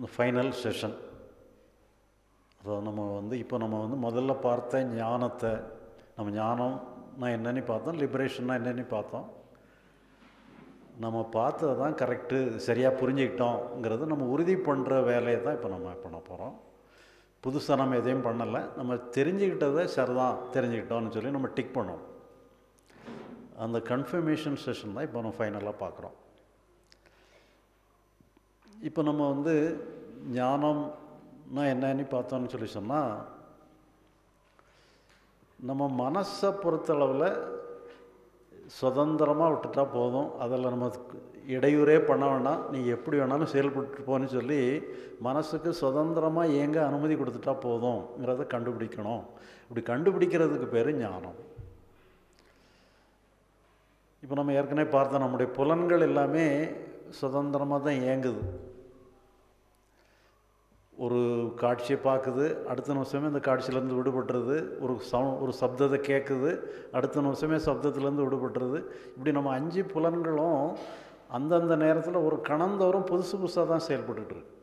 இந்த final session அதாவது நம்ம வந்து இப்போ நம்ம வந்து முதல்ல பார்த்த ஞானத்தை நம்ம ஞானம்னா என்னன்னு பார்த்தோம் லிபரேஷன்னா என்னன்னு பார்த்தோம் நம்ம பார்த்தது தான் கரெக்டு சரியாக புரிஞ்சுக்கிட்டோங்கிறது நம்ம உறுதி பண்ணுற வேலையை தான் இப்போ நம்ம பண்ண போகிறோம் புதுசாக நம்ம எதையும் பண்ணலை நம்ம தெரிஞ்சுக்கிட்டதை சரிதான் தெரிஞ்சுக்கிட்டோம்னு சொல்லி நம்ம டிக் பண்ணோம் அந்த கன்ஃபர்மேஷன் செஷன் தான் இப்போ நம்ம ஃபைனலாக பார்க்குறோம் இப்போ நம்ம வந்து ஞானம்னா என்னன்னு பார்த்தோம்னு சொல்லி சொன்னால் நம்ம மனசை பொறுத்தளவில் சுதந்திரமாக விட்டுட்டா போதும் அதில் நம்ம இடையூறே பண்ண வேண்டாம் நீ எப்படி வேணாலும் செயல்பட்டு போன்னு சொல்லி மனசுக்கு சுதந்திரமாக இயங்க அனுமதி கொடுத்துட்டா போதும்ங்கிறத கண்டுபிடிக்கணும் இப்படி கண்டுபிடிக்கிறதுக்கு பேர் ஞானம் இப்போ நம்ம ஏற்கனவே பார்த்தோம் நம்முடைய புலன்கள் எல்லாமே சுதந்திரமாக தான் இயங்குது ஒரு காட்சியை பார்க்குது அடுத்த நிமிஷமே அந்த காட்சியிலேருந்து விடுபட்டுறது ஒரு சவு ஒரு சப்தத்தை கேட்குது அடுத்த நிமிஷமே சப்தத்துலேருந்து விடுபட்டுறது இப்படி நம்ம அஞ்சு புலன்களும் அந்தந்த நேரத்தில் ஒரு கணந்தோறும் புதுசு புதுசாக தான் செயல்பட்டுட்டு இருக்கு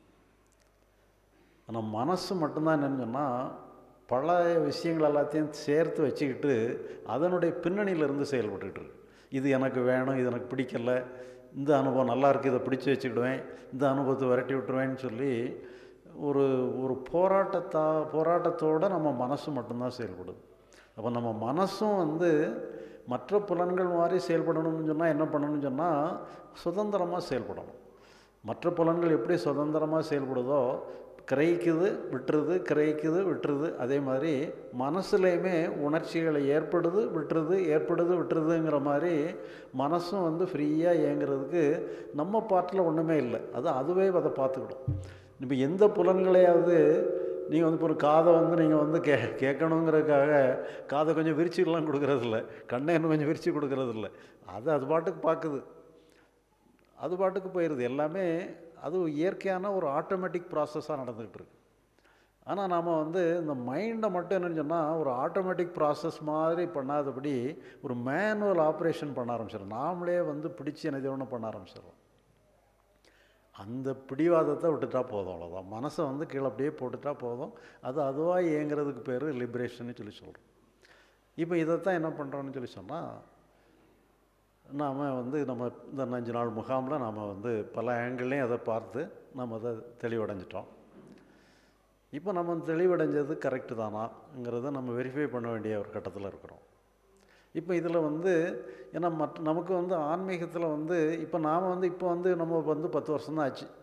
ஆனால் மனசு மட்டும்தான் என்னன்னு சொன்னால் பல விஷயங்கள் எல்லாத்தையும் சேர்த்து வச்சுக்கிட்டு அதனுடைய பின்னணியிலேருந்து செயல்பட்டுட்டு இருக்கு இது எனக்கு வேணும் இது எனக்கு பிடிக்கல இந்த அனுபவம் நல்லா இருக்குது இதை பிடிச்சி வச்சுக்கிடுவேன் இந்த அனுபவத்தை விரட்டி விட்டுருவேன்னு சொல்லி ஒரு ஒரு போராட்டத்தா போராட்டத்தோடு நம்ம மனசு மட்டும்தான் செயல்படுது அப்போ நம்ம மனசும் வந்து மற்ற புலன்கள் மாதிரி செயல்படணும்னு சொன்னால் என்ன பண்ணணும்னு சொன்னால் சுதந்திரமாக செயல்படணும் மற்ற புலன்கள் எப்படி சுதந்திரமாக செயல்படுதோ கிரகிக்குது விட்டுருது கிரகிக்குது விட்டுருது அதே மாதிரி மனசுலேயுமே உணர்ச்சிகளை ஏற்படுது விட்டுருது ஏற்படுது விட்டுருதுங்கிற மாதிரி மனசும் வந்து ஃப்ரீயாக இயங்குறதுக்கு நம்ம பாட்டில் ஒன்றுமே இல்லை அது அதுவே அதை பார்த்துக்கிடும் இப்போ எந்த புலன்களையாவது நீங்கள் வந்து இப்போ ஒரு காதை வந்து நீங்கள் வந்து கே கேட்கணுங்கிறதுக்காக காதை கொஞ்சம் விரிச்சுலாம் கொடுக்கறதில்ல கண்ணை இன்னும் கொஞ்சம் விரிச்சு கொடுக்கறதில்ல அது அது பாட்டுக்கு பார்க்குது அது பாட்டுக்கு போயிடுது எல்லாமே அது இயற்கையான ஒரு ஆட்டோமேட்டிக் ப்ராசஸாக நடந்துக்கிட்டு இருக்கு ஆனால் நாம் வந்து இந்த மைண்டை மட்டும் என்னன்னு சொன்னால் ஒரு ஆட்டோமேட்டிக் ப்ராசஸ் மாதிரி பண்ணாதபடி ஒரு மேனுவல் ஆப்ரேஷன் பண்ண ஆரம்பிச்சிடும் நாமளே வந்து பிடிச்சி என்ன ஒன்று பண்ண ஆரம்பிச்சிடும் அந்த பிடிவாதத்தை விட்டுட்டா போதும் அவ்வளோதான் மனசை வந்து கீழே அப்படியே போட்டுட்டா போதும் அது அதுவாக இயங்குறதுக்கு பேர் லிபரேஷன்னு சொல்லி சொல்கிறோம் இப்போ இதைத்தான் என்ன பண்ணுறோன்னு சொல்லி சொன்னால் நாம் வந்து நம்ம இந்த அஞ்சு நாள் முகாமில் நாம் வந்து பல ஆங்கிள்லேயும் அதை பார்த்து நம்ம அதை தெளிவடைஞ்சிட்டோம் இப்போ நம்ம தெளிவடைஞ்சது கரெக்டு தானாங்கிறத நம்ம வெரிஃபை பண்ண வேண்டிய ஒரு கட்டத்தில் இருக்கிறோம் இப்போ இதில் வந்து ஏன்னா மற்ற நமக்கு வந்து ஆன்மீகத்தில் வந்து இப்போ நாம் வந்து இப்போ வந்து நம்ம வந்து பத்து வருஷம் தான் ஆச்சு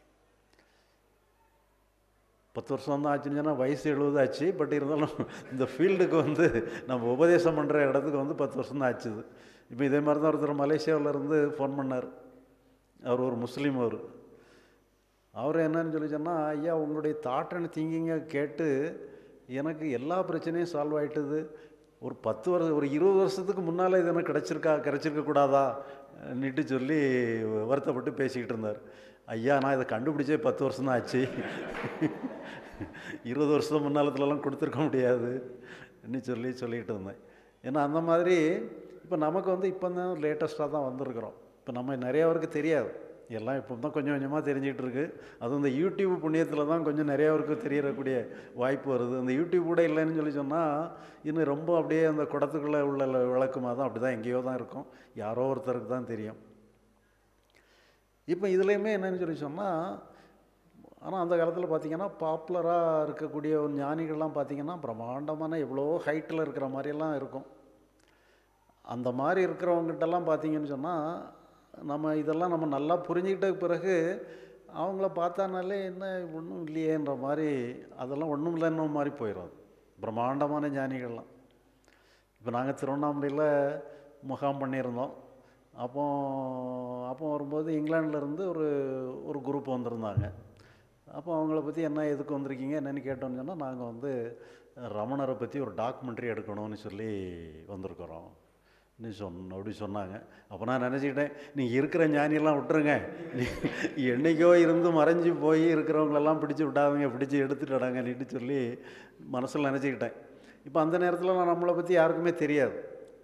பத்து வருஷம் தான் ஆச்சுன்னு சொன்னால் வயசு எழுபது ஆச்சு பட் இருந்தாலும் இந்த ஃபீல்டுக்கு வந்து நம்ம உபதேசம் பண்ணுற இடத்துக்கு வந்து பத்து வருஷம் தான் ஆச்சுது இப்போ இதே மாதிரி தான் ஒருத்தர் மலேசியாவில் இருந்து ஃபோன் பண்ணார் அவர் ஒரு முஸ்லீம் அவர் அவர் என்னன்னு சொல்லி சொன்னால் ஐயா உங்களுடைய தாட் அண்ட் திங்கிங்கை கேட்டு எனக்கு எல்லா பிரச்சனையும் சால்வ் ஆகிட்டுது ஒரு பத்து வருஷம் ஒரு இருபது வருஷத்துக்கு முன்னால் இது எனக்கு கிடச்சிருக்கா கிடச்சிருக்க கூடாதா நிட்டு சொல்லி வருத்தப்பட்டு பேசிக்கிட்டு இருந்தார் ஐயா நான் இதை கண்டுபிடிச்சே பத்து வருஷம் தான் ஆச்சு இருபது வருஷம் முன்னாலத்துலலாம் கொடுத்துருக்க முடியாது சொல்லி சொல்லிகிட்டு இருந்தேன் ஏன்னா அந்த மாதிரி இப்போ நமக்கு வந்து இப்போ தான் லேட்டஸ்ட்டாக தான் வந்திருக்கிறோம் இப்போ நம்ம நிறைய பேருக்கு தெரியாது எல்லாம் இப்போ தான் கொஞ்சம் கொஞ்சமாக தெரிஞ்சிகிட்டு இருக்கு அதுவும் இந்த யூடியூப் புண்ணியத்தில் தான் கொஞ்சம் நிறைய பேருக்கு தெரியக்கூடிய வாய்ப்பு வருது அந்த யூடியூப் கூட இல்லைன்னு சொல்லி சொன்னால் இன்னும் ரொம்ப அப்படியே அந்த குடத்துக்குள்ளே உள்ள விளக்குமா தான் அப்படி தான் எங்கேயோ தான் இருக்கும் யாரோ ஒருத்தருக்கு தான் தெரியும் இப்போ இதுலேயுமே என்னன்னு சொல்லி சொன்னால் ஆனால் அந்த காலத்தில் பார்த்திங்கன்னா பாப்புலராக இருக்கக்கூடிய ஒரு ஞானிகள்லாம் பார்த்திங்கன்னா பிரம்மாண்டமான எவ்வளோ ஹைட்டில் இருக்கிற மாதிரியெல்லாம் இருக்கும் அந்த மாதிரி இருக்கிறவங்ககிட்டலாம் பார்த்திங்கன்னு சொன்னால் நம்ம இதெல்லாம் நம்ம நல்லா புரிஞ்சுக்கிட்ட பிறகு அவங்கள பார்த்தானாலே என்ன ஒன்றும் இல்லையேன்ற மாதிரி அதெல்லாம் ஒன்றும் இல்லைன்னு மாதிரி போயிடும் பிரம்மாண்டமான ஞானிகள்லாம் இப்போ நாங்கள் திருவண்ணாமலையில் முகாம் பண்ணியிருந்தோம் அப்போ அப்போ வரும்போது இங்கிலாந்துலேருந்து ஒரு ஒரு குரூப் வந்திருந்தாங்க அப்போ அவங்கள பற்றி என்ன எதுக்கு வந்திருக்கீங்க என்னென்னு கேட்டோன்னு சொன்னால் நாங்கள் வந்து ரமணரை பற்றி ஒரு டாக்குமெண்ட்ரி எடுக்கணும்னு சொல்லி வந்திருக்கிறோம் நீ சொன்ன அப்படி சொன்னாங்க அப்போ நான் நினச்சிக்கிட்டேன் நீங்கள் இருக்கிற ஞானியெல்லாம் விட்டுருங்க என்றைக்கோ இருந்து மறைஞ்சு போய் இருக்கிறவங்களெல்லாம் பிடிச்சி விட்டாதீங்க பிடிச்சி எடுத்துட்டாங்க நீட்டு சொல்லி மனசில் நினச்சிக்கிட்டேன் இப்போ அந்த நேரத்தில் நான் நம்மளை பற்றி யாருக்குமே தெரியாது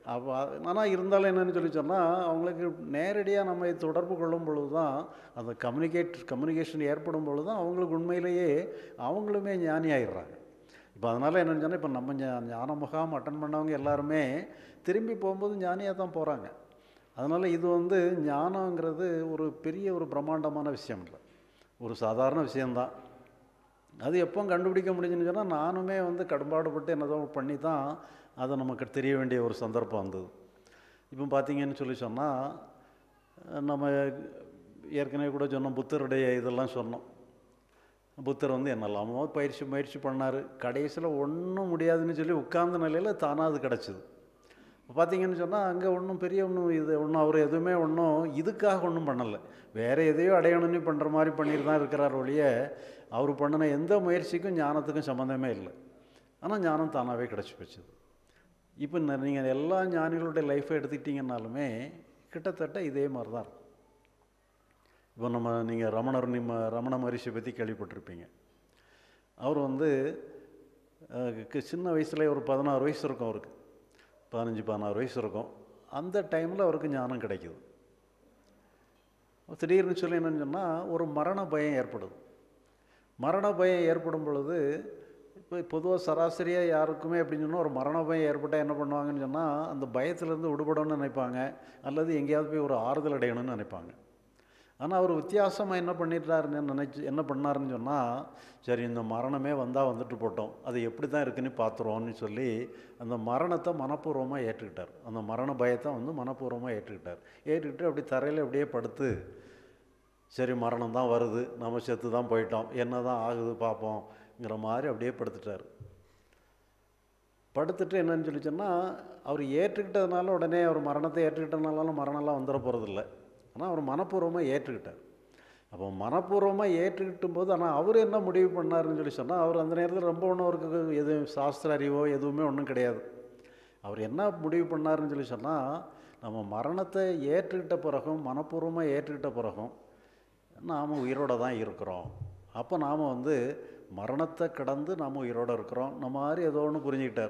அப்போ ஆனால் இருந்தாலும் என்னன்னு சொல்லி சொன்னால் அவங்களுக்கு நேரடியாக நம்ம தொடர்பு கொள்ளும் பொழுது தான் அந்த கம்யூனிகேட் கம்யூனிகேஷன் ஏற்படும் பொழுது தான் அவங்களுக்கு உண்மையிலேயே அவங்களுமே ஞானி ஆயிடுறாங்க இப்போ அதனால் என்னென்னு சொன்னால் இப்போ நம்ம ஞா ஞான முகாம் அட்டன் பண்ணவங்க எல்லாருமே திரும்பி போகும்போது ஞானியாக தான் போகிறாங்க அதனால் இது வந்து ஞானங்கிறது ஒரு பெரிய ஒரு பிரம்மாண்டமான விஷயம் இல்லை ஒரு சாதாரண விஷயந்தான் அது எப்போ கண்டுபிடிக்க முடிஞ்சுன்னு சொன்னால் நானுமே வந்து கடும்பாடுபட்டு என்னதோ பண்ணி தான் அதை நமக்கு தெரிய வேண்டிய ஒரு சந்தர்ப்பம் வந்தது இப்போ பார்த்தீங்கன்னு சொல்லி சொன்னால் நம்ம ஏற்கனவே கூட சொன்னோம் புத்தருடைய இதெல்லாம் சொன்னோம் புத்தர் வந்து என்னெல்லாமோ பயிற்சி முயற்சி பண்ணார் கடைசியில் ஒன்றும் முடியாதுன்னு சொல்லி உட்கார்ந்த நிலையில் தானாக அது கிடச்சிது பார்த்தீங்கன்னு சொன்னால் அங்கே ஒன்றும் பெரிய ஒன்றும் இது ஒன்றும் அவர் எதுவுமே ஒன்றும் இதுக்காக ஒன்றும் பண்ணலை வேறு எதையோ அடையணும்னு பண்ணுற மாதிரி பண்ணிட்டு தான் இருக்கிறார் ஒழிய அவர் பண்ணின எந்த முயற்சிக்கும் ஞானத்துக்கும் சம்மந்தமே இல்லை ஆனால் ஞானம் தானாகவே கிடச்சி போச்சுது இப்போ நீங்கள் எல்லா ஞானிகளுடைய லைஃப்பை எடுத்துக்கிட்டிங்கனாலுமே கிட்டத்தட்ட இதே மாதிரி தான் இருக்கும் இப்போ நம்ம நீங்கள் ரமணர் நிம்ம ரமண மகரிஷியை பற்றி கேள்விப்பட்டிருப்பீங்க அவர் வந்து சின்ன வயசுல ஒரு பதினாறு வயசு இருக்கும் அவருக்கு பதினஞ்சு பதினாறு வயசு இருக்கும் அந்த டைமில் அவருக்கு ஞானம் கிடைக்குது திடீர்னு சொல்லி என்னன்னு சொன்னால் ஒரு மரண பயம் ஏற்படுது மரண பயம் ஏற்படும் பொழுது இப்போ பொதுவாக சராசரியாக யாருக்குமே அப்படின்னு சொன்னால் ஒரு மரண பயம் ஏற்பட்டால் என்ன பண்ணுவாங்கன்னு சொன்னால் அந்த பயத்துலேருந்து விடுபடணும்னு நினைப்பாங்க அல்லது எங்கேயாவது போய் ஒரு ஆறுதல் அடையணும்னு நினைப்பாங்க ஆனால் அவர் வித்தியாசமாக என்ன பண்ணிட்டாருன்னு நினச்சி என்ன பண்ணாருன்னு சொன்னால் சரி இந்த மரணமே வந்தால் வந்துட்டு போட்டோம் அது எப்படி தான் இருக்குன்னு பார்த்துருவோம்னு சொல்லி அந்த மரணத்தை மனப்பூர்வமாக ஏற்றுக்கிட்டார் அந்த மரண பயத்தை வந்து மனப்பூர்வமாக ஏற்றுக்கிட்டார் ஏற்றுக்கிட்டு அப்படி தரையில் அப்படியே படுத்து சரி மரணம் தான் வருது நம்ம செத்து தான் போயிட்டோம் என்ன தான் ஆகுது பார்ப்போங்கிற மாதிரி அப்படியே படுத்துட்டார் படுத்துட்டு என்னன்னு சொல்லி சொன்னால் அவர் ஏற்றுக்கிட்டதுனால உடனே அவர் மரணத்தை ஏற்றுக்கிட்டதுனால மரணம்லாம் வந்துட போகிறதில்ல ஆனால் அவர் மனப்பூர்வமாக ஏற்றுக்கிட்டார் அப்போ மனப்பூர்வமாக ஏற்றுக்கிட்டும் போது ஆனால் அவர் என்ன முடிவு பண்ணாருன்னு சொல்லி சொன்னால் அவர் அந்த நேரத்தில் ரொம்ப ஒன்றும் அவருக்கு எதுவும் சாஸ்திர அறிவோ எதுவுமே ஒன்றும் கிடையாது அவர் என்ன முடிவு பண்ணாருன்னு சொல்லி சொன்னால் நம்ம மரணத்தை ஏற்றுக்கிட்ட பிறகும் மனப்பூர்வமாக ஏற்றுக்கிட்ட பிறகும் நாம் உயிரோடு தான் இருக்கிறோம் அப்போ நாம் வந்து மரணத்தை கடந்து நாம் உயிரோடு இருக்கிறோம் நம்ம மாதிரி ஏதோ ஒன்று புரிஞ்சுக்கிட்டார்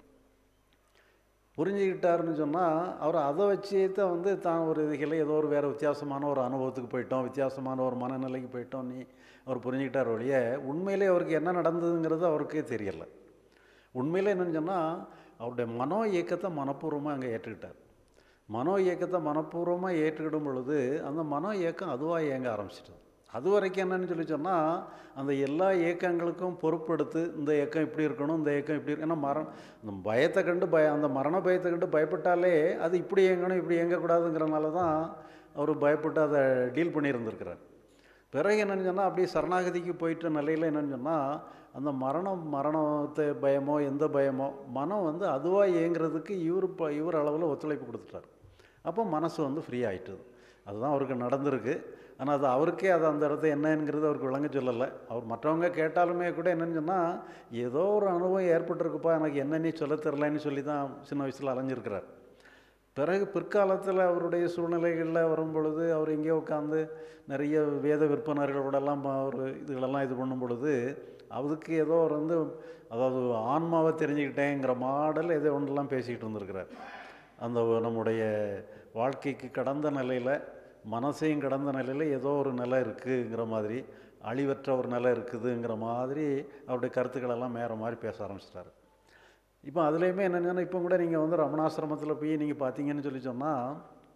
புரிஞ்சுக்கிட்டாருன்னு சொன்னால் அவர் அதை வச்சே தான் வந்து தான் ஒரு இதுகளை ஏதோ ஒரு வேறு வித்தியாசமான ஒரு அனுபவத்துக்கு போயிட்டோம் வித்தியாசமான ஒரு மனநிலைக்கு போயிட்டோம் நீ அவர் புரிஞ்சுக்கிட்டார் ஒழிய உண்மையிலே அவருக்கு என்ன நடந்ததுங்கிறது அவருக்கே தெரியலை உண்மையிலே என்னன்னு சொன்னால் அவருடைய மனோ இயக்கத்தை மனப்பூர்வமாக அங்கே ஏற்றுக்கிட்டார் மனோ இயக்கத்தை மனப்பூர்வமாக ஏற்றுக்கிடும் பொழுது அந்த மனோ இயக்கம் அதுவாக இயங்க ஆரம்பிச்சிட்டது அது வரைக்கும் என்னன்னு சொல்லி சொன்னால் அந்த எல்லா இயக்கங்களுக்கும் பொறுப்பெடுத்து இந்த இயக்கம் இப்படி இருக்கணும் இந்த இயக்கம் இப்படி இருக்கு ஏன்னா மரணம் இந்த பயத்தை கண்டு பய அந்த மரண பயத்தை கண்டு பயப்பட்டாலே அது இப்படி இயங்கணும் இப்படி இயங்கக்கூடாதுங்கிறனால தான் அவர் பயப்பட்டு அதை டீல் பண்ணியிருந்திருக்கிறார் பிறகு என்னென்னு சொன்னால் அப்படியே சரணாகதிக்கு போயிட்ட நிலையில் என்னென்னு சொன்னால் அந்த மரணம் மரணத்தை பயமோ எந்த பயமோ மனம் வந்து அதுவாக இயங்குறதுக்கு இவர் ப இவர் அளவில் ஒத்துழைப்பு கொடுத்துட்டார் அப்போ மனசு வந்து ஃப்ரீ ஆகிட்டுது அதுதான் அவருக்கு நடந்திருக்கு ஆனால் அது அவருக்கே அது அந்த இடத்த என்னங்கிறது அவருக்கு விளங்க சொல்லலை அவர் மற்றவங்க கேட்டாலுமே கூட என்னன்னு சொன்னால் ஏதோ ஒரு அனுபவம் ஏற்பட்டிருக்குப்பா எனக்கு என்னன்னு சொல்ல தெரிலன்னு சொல்லி தான் சின்ன வயசில் அலைஞ்சிருக்கிறார் பிறகு பிற்காலத்தில் அவருடைய சூழ்நிலைகளில் வரும் பொழுது அவர் எங்கேயோ உட்காந்து நிறைய வேத விற்பனர்களோடெல்லாம் அவர் இதுகளெல்லாம் இது பண்ணும் பொழுது அதுக்கு ஏதோ அவர் வந்து அதாவது ஆன்மாவை தெரிஞ்சுக்கிட்டேங்கிற மாடல் ஏதோ ஒன்றெல்லாம் பேசிக்கிட்டு இருந்திருக்கிறார் அந்த நம்முடைய வாழ்க்கைக்கு கடந்த நிலையில் மனசையும் கடந்த நிலையில் ஏதோ ஒரு நிலை இருக்குங்கிற மாதிரி அழிவற்ற ஒரு நிலை இருக்குதுங்கிற மாதிரி அவருடைய கருத்துக்களெல்லாம் வேறு மாதிரி பேச ஆரம்பிச்சிட்டாரு இப்போ அதுலேயுமே என்னென்னா இப்போ கூட நீங்கள் வந்து ரமணாசிரமத்தில் போய் நீங்கள் பார்த்தீங்கன்னு சொல்லி சொன்னால்